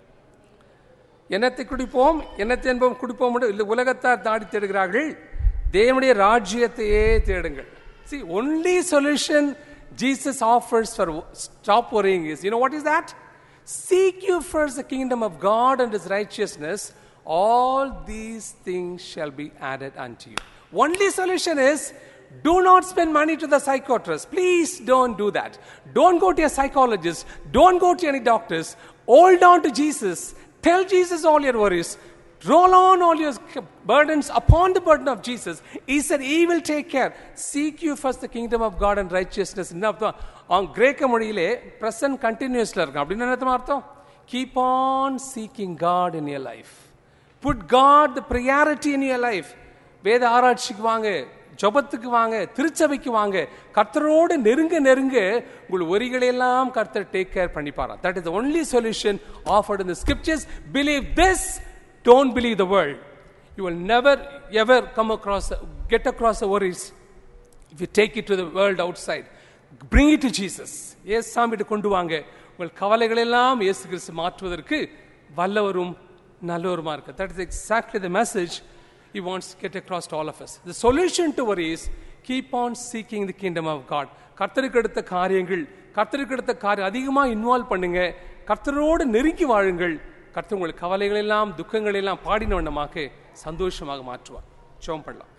என்னத்தை குடிப்போம் என்னத்தை என்போம் குடிப்போம் இல்லை உலகத்தார் தாடி தேடுகிறார்கள் தேவனுடைய ராஜ்யத்தையே தேடுங்கள் see only solution Jesus offers for stop worrying is you know what is that seek you first the kingdom of god and his righteousness all these things shall be added unto you only solution is do not spend money to the psychiatrist please don't do that don't go to a psychologist don't go to any doctors hold on to jesus Tell Jesus all your worries. Roll on all your burdens upon the burden of Jesus. He said, He will take care. Seek you first the kingdom of God and righteousness. என்ன அர்த்தம் அவன் கிரேக்க மொழியிலே present கண்டினியூஸ்ல இருக்கும் அப்படின்னு என்ன அர்த்தம் keep on seeking God in your life put God the priority in your life வேத ஆராய்ச்சிக்கு வாங்க ஜபத்துக்கு வாங்க திருச்சபைக்கு வாங்க கர்த்தரோடு நெருங்க நெருங்க உங்கள் ஒரிகளெல்லாம் கர்த்தர் டேக் கேர் பண்ணிப்பாரா that is only solution offered in the scriptures believe this don't believe the world you will never ever come across get across the worries If you take it to the world outside, bring it to Jesus. Yesu சாமிகிட்ட கொண்டு வாங்க உங்கள் கவலைகள் எல்லாம் இயேசு கிறிஸ்து மாற்றுவதற்கு வல்லவரும் நல்லவருமா இருக்கு that is exactly the message he wants to get across to all of us. The solution to worry is keep on seeking the kingdom of God. கர்த்தருக்கு எடுத்த காரியங்கள் கர்த்தருக்கு எடுத்த காரியம் அதிகமாக இன்வால்வ் பண்ணுங்க கர்த்தரோடு நெருங்கி வாழுங்கள் கர்த்தர் உங்கள் கவலைகள் எல்லாம் துக்கங்கள் எல்லாம் பாடின வண்ணமாக சந்தோஷமாக மாற்றுவார் ஜெபம் பண்ணலாம்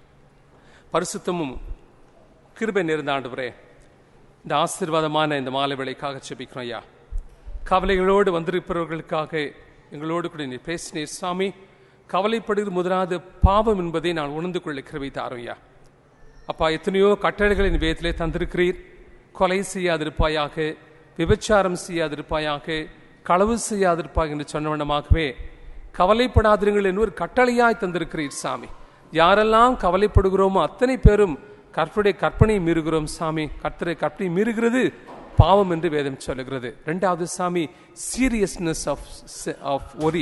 பரிசுத்தமும் கிருபை நிறைந்த ஆண்டவரே இந்த ஆசீர்வாதமான இந்த மாலை வேளைக்காக செபிக்கிறோம் ஐயா கவலைகளோடு வந்திருப்பவர்களுக்காக எங்களோடு கூட நீ பேசினீர் சாமி கவலைப்படுகிறது முதலாவது பாவம் என்பதை நான் உணர்ந்து கொள்ள கிருபை தாரும் ஐயா அப்பா எத்தனையோ கட்டளைகளை இந்த வேதத்திலே தந்திருக்கிறீர் கொலை செய்யாதிருப்பாயாக விபச்சாரம் செய்யாதிருப்பாயாக களவு செய்யாதிருப்பாய் என்று சொன்ன வண்ணமாகவே கவலைப்படாதிருங்கள் என்று ஒரு கட்டளையாய் தந்திருக்கிறீர் சாமி யாரெல்லாம் கவலைப்படுகிறோமோ அத்தனை பேரும் கற்புடைய கற்பனை மீறுகிறோம் சாமி கர்த்தரை கற்பனை மீறுகிறது பாவம் என்று வேதம் சொல்லுகிறது ரெண்டாவது சாமி சீரியஸ்னஸ் ஆஃப் ஆஃப் ஒரி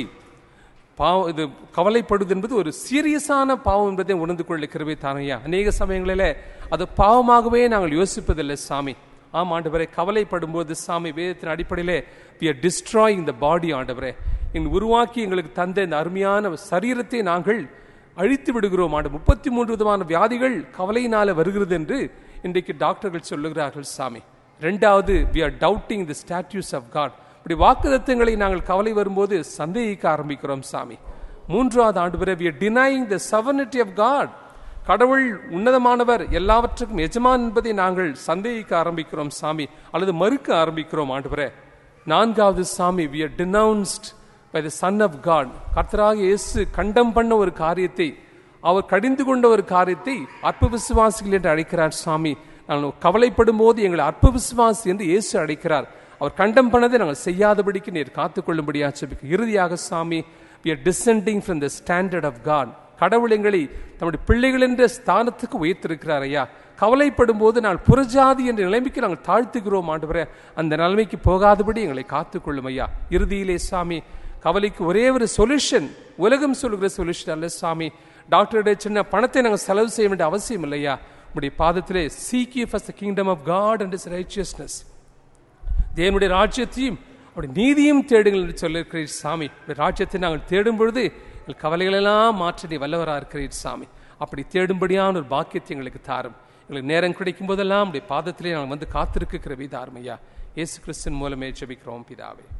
பாவம் இது கவலைப்படுது என்பது ஒரு சீரியஸான பாவம் என்பதை உணர்ந்து கொள்ள கிருபை தானையா அநேக சமயங்களில் அது பாவமாகவே நாங்கள் யோசிப்பதில்லை சாமி ஆம் ஆண்டவரே கவலைப்படும் போது சாமி வேதத்தின் அடிப்படையிலே we are destroying the body ஆண்டவரே எங்கள் உருவாக்கி எங்களுக்கு தந்த இந்த அருமையான சரீரத்தை நாங்கள் அழித்து விடுகிறோம் ஆண்டு முப்பத்தி மூன்று விதமான வியாதிகள் கவலையினால வருகிறது என்று இன்றைக்கு டாக்டர்கள் சொல்லுகிறார்கள் சாமி ரெண்டாவது we are doubting the statutes of God இப்படி வாக்குதத்தங்களை நாங்கள் கவலை வரும்போது சந்தேகிக்க ஆரம்பிக்கிறோம் சாமி மூன்றாவது ஆண்டு பிறகு we are denying the sovereignty of God கடவுள் உன்னதமானவர் எல்லாவற்றுக்கும் எஜமான் என்பதை நாங்கள் சந்தேகிக்க ஆரம்பிக்கிறோம் சாமி அல்லது மறுக்க ஆரம்பிக்கிறோம் ஆண்டு நான்காவது சாமி we are denounced by the son of God கர்த்தராக இயேசு கண்டம் பண்ண ஒரு காரியத்தை அவர் கடிந்து கொண்ட ஒரு காரியத்தை அற்ப விசுவாசிகள் என்று அழைக்கிறார் சாமி நாங்கள் கவலைப்படும் போது எங்களை அற்ப விசுவாசி என்று இயேசு அழைக்கிறார் அவர் கண்டம் பண்ணதை நாங்கள் செய்யாதபடிக்கு நீர் காத்துக்கொள்ளும்படியாக செபிக்க இறுதியாக சாமி we are descending from the standard of God கடவுள் எங்களை நம்முடைய பிள்ளைகள் என்ற ஸ்தானத்துக்கு உயர்த்திருக்கிறார் ஐயா கவலைப்படும் போது நான் புறஜாதி என்ற நிலைமைக்கு நாங்கள் தாழ்த்துகிறோம் ஆண்டு அந்த நிலைமைக்கு போகாதபடி எங்களை காத்துக்கொள்ளும் ஐயா இறுதியிலே சாமி கவலைக்கு ஒரே ஒரு சொல்யூஷன் உலகம் சொல்லுகிற சொல்யூஷன் அல்ல சாமி டாக்டருடைய சின்ன பணத்தை நாங்கள் செலவு செய்ய வேண்டிய அவசியம் இல்லையா உங்களுடைய பாதத்திலே seek you first the kingdom of God and is righteousness தேவனுடைய ராஜ்யத்தையும் அவருடைய நீதியும் தேடுங்கள் என்று சொல்லியிருக்கிறீர் சாமி ராஜ்யத்தை நாங்கள் தேடும் பொழுது எங்கள் கவலைகளெல்லாம் மாற்ற நீ வல்லவராக இருக்கிறீர் சாமி அப்படி தேடும்படியான ஒரு பாக்கியத்தை எங்களுக்கு தாரும் எங்களுக்கு நேரம் கிடைக்கும் போதெல்லாம் உடைய பாதத்திலே நாங்கள் வந்து காத்திருக்கிற விதாருமையா இயேசு கிறிஸ்தன் மூலமே ஜெபிக்கிறோம் பிதாவே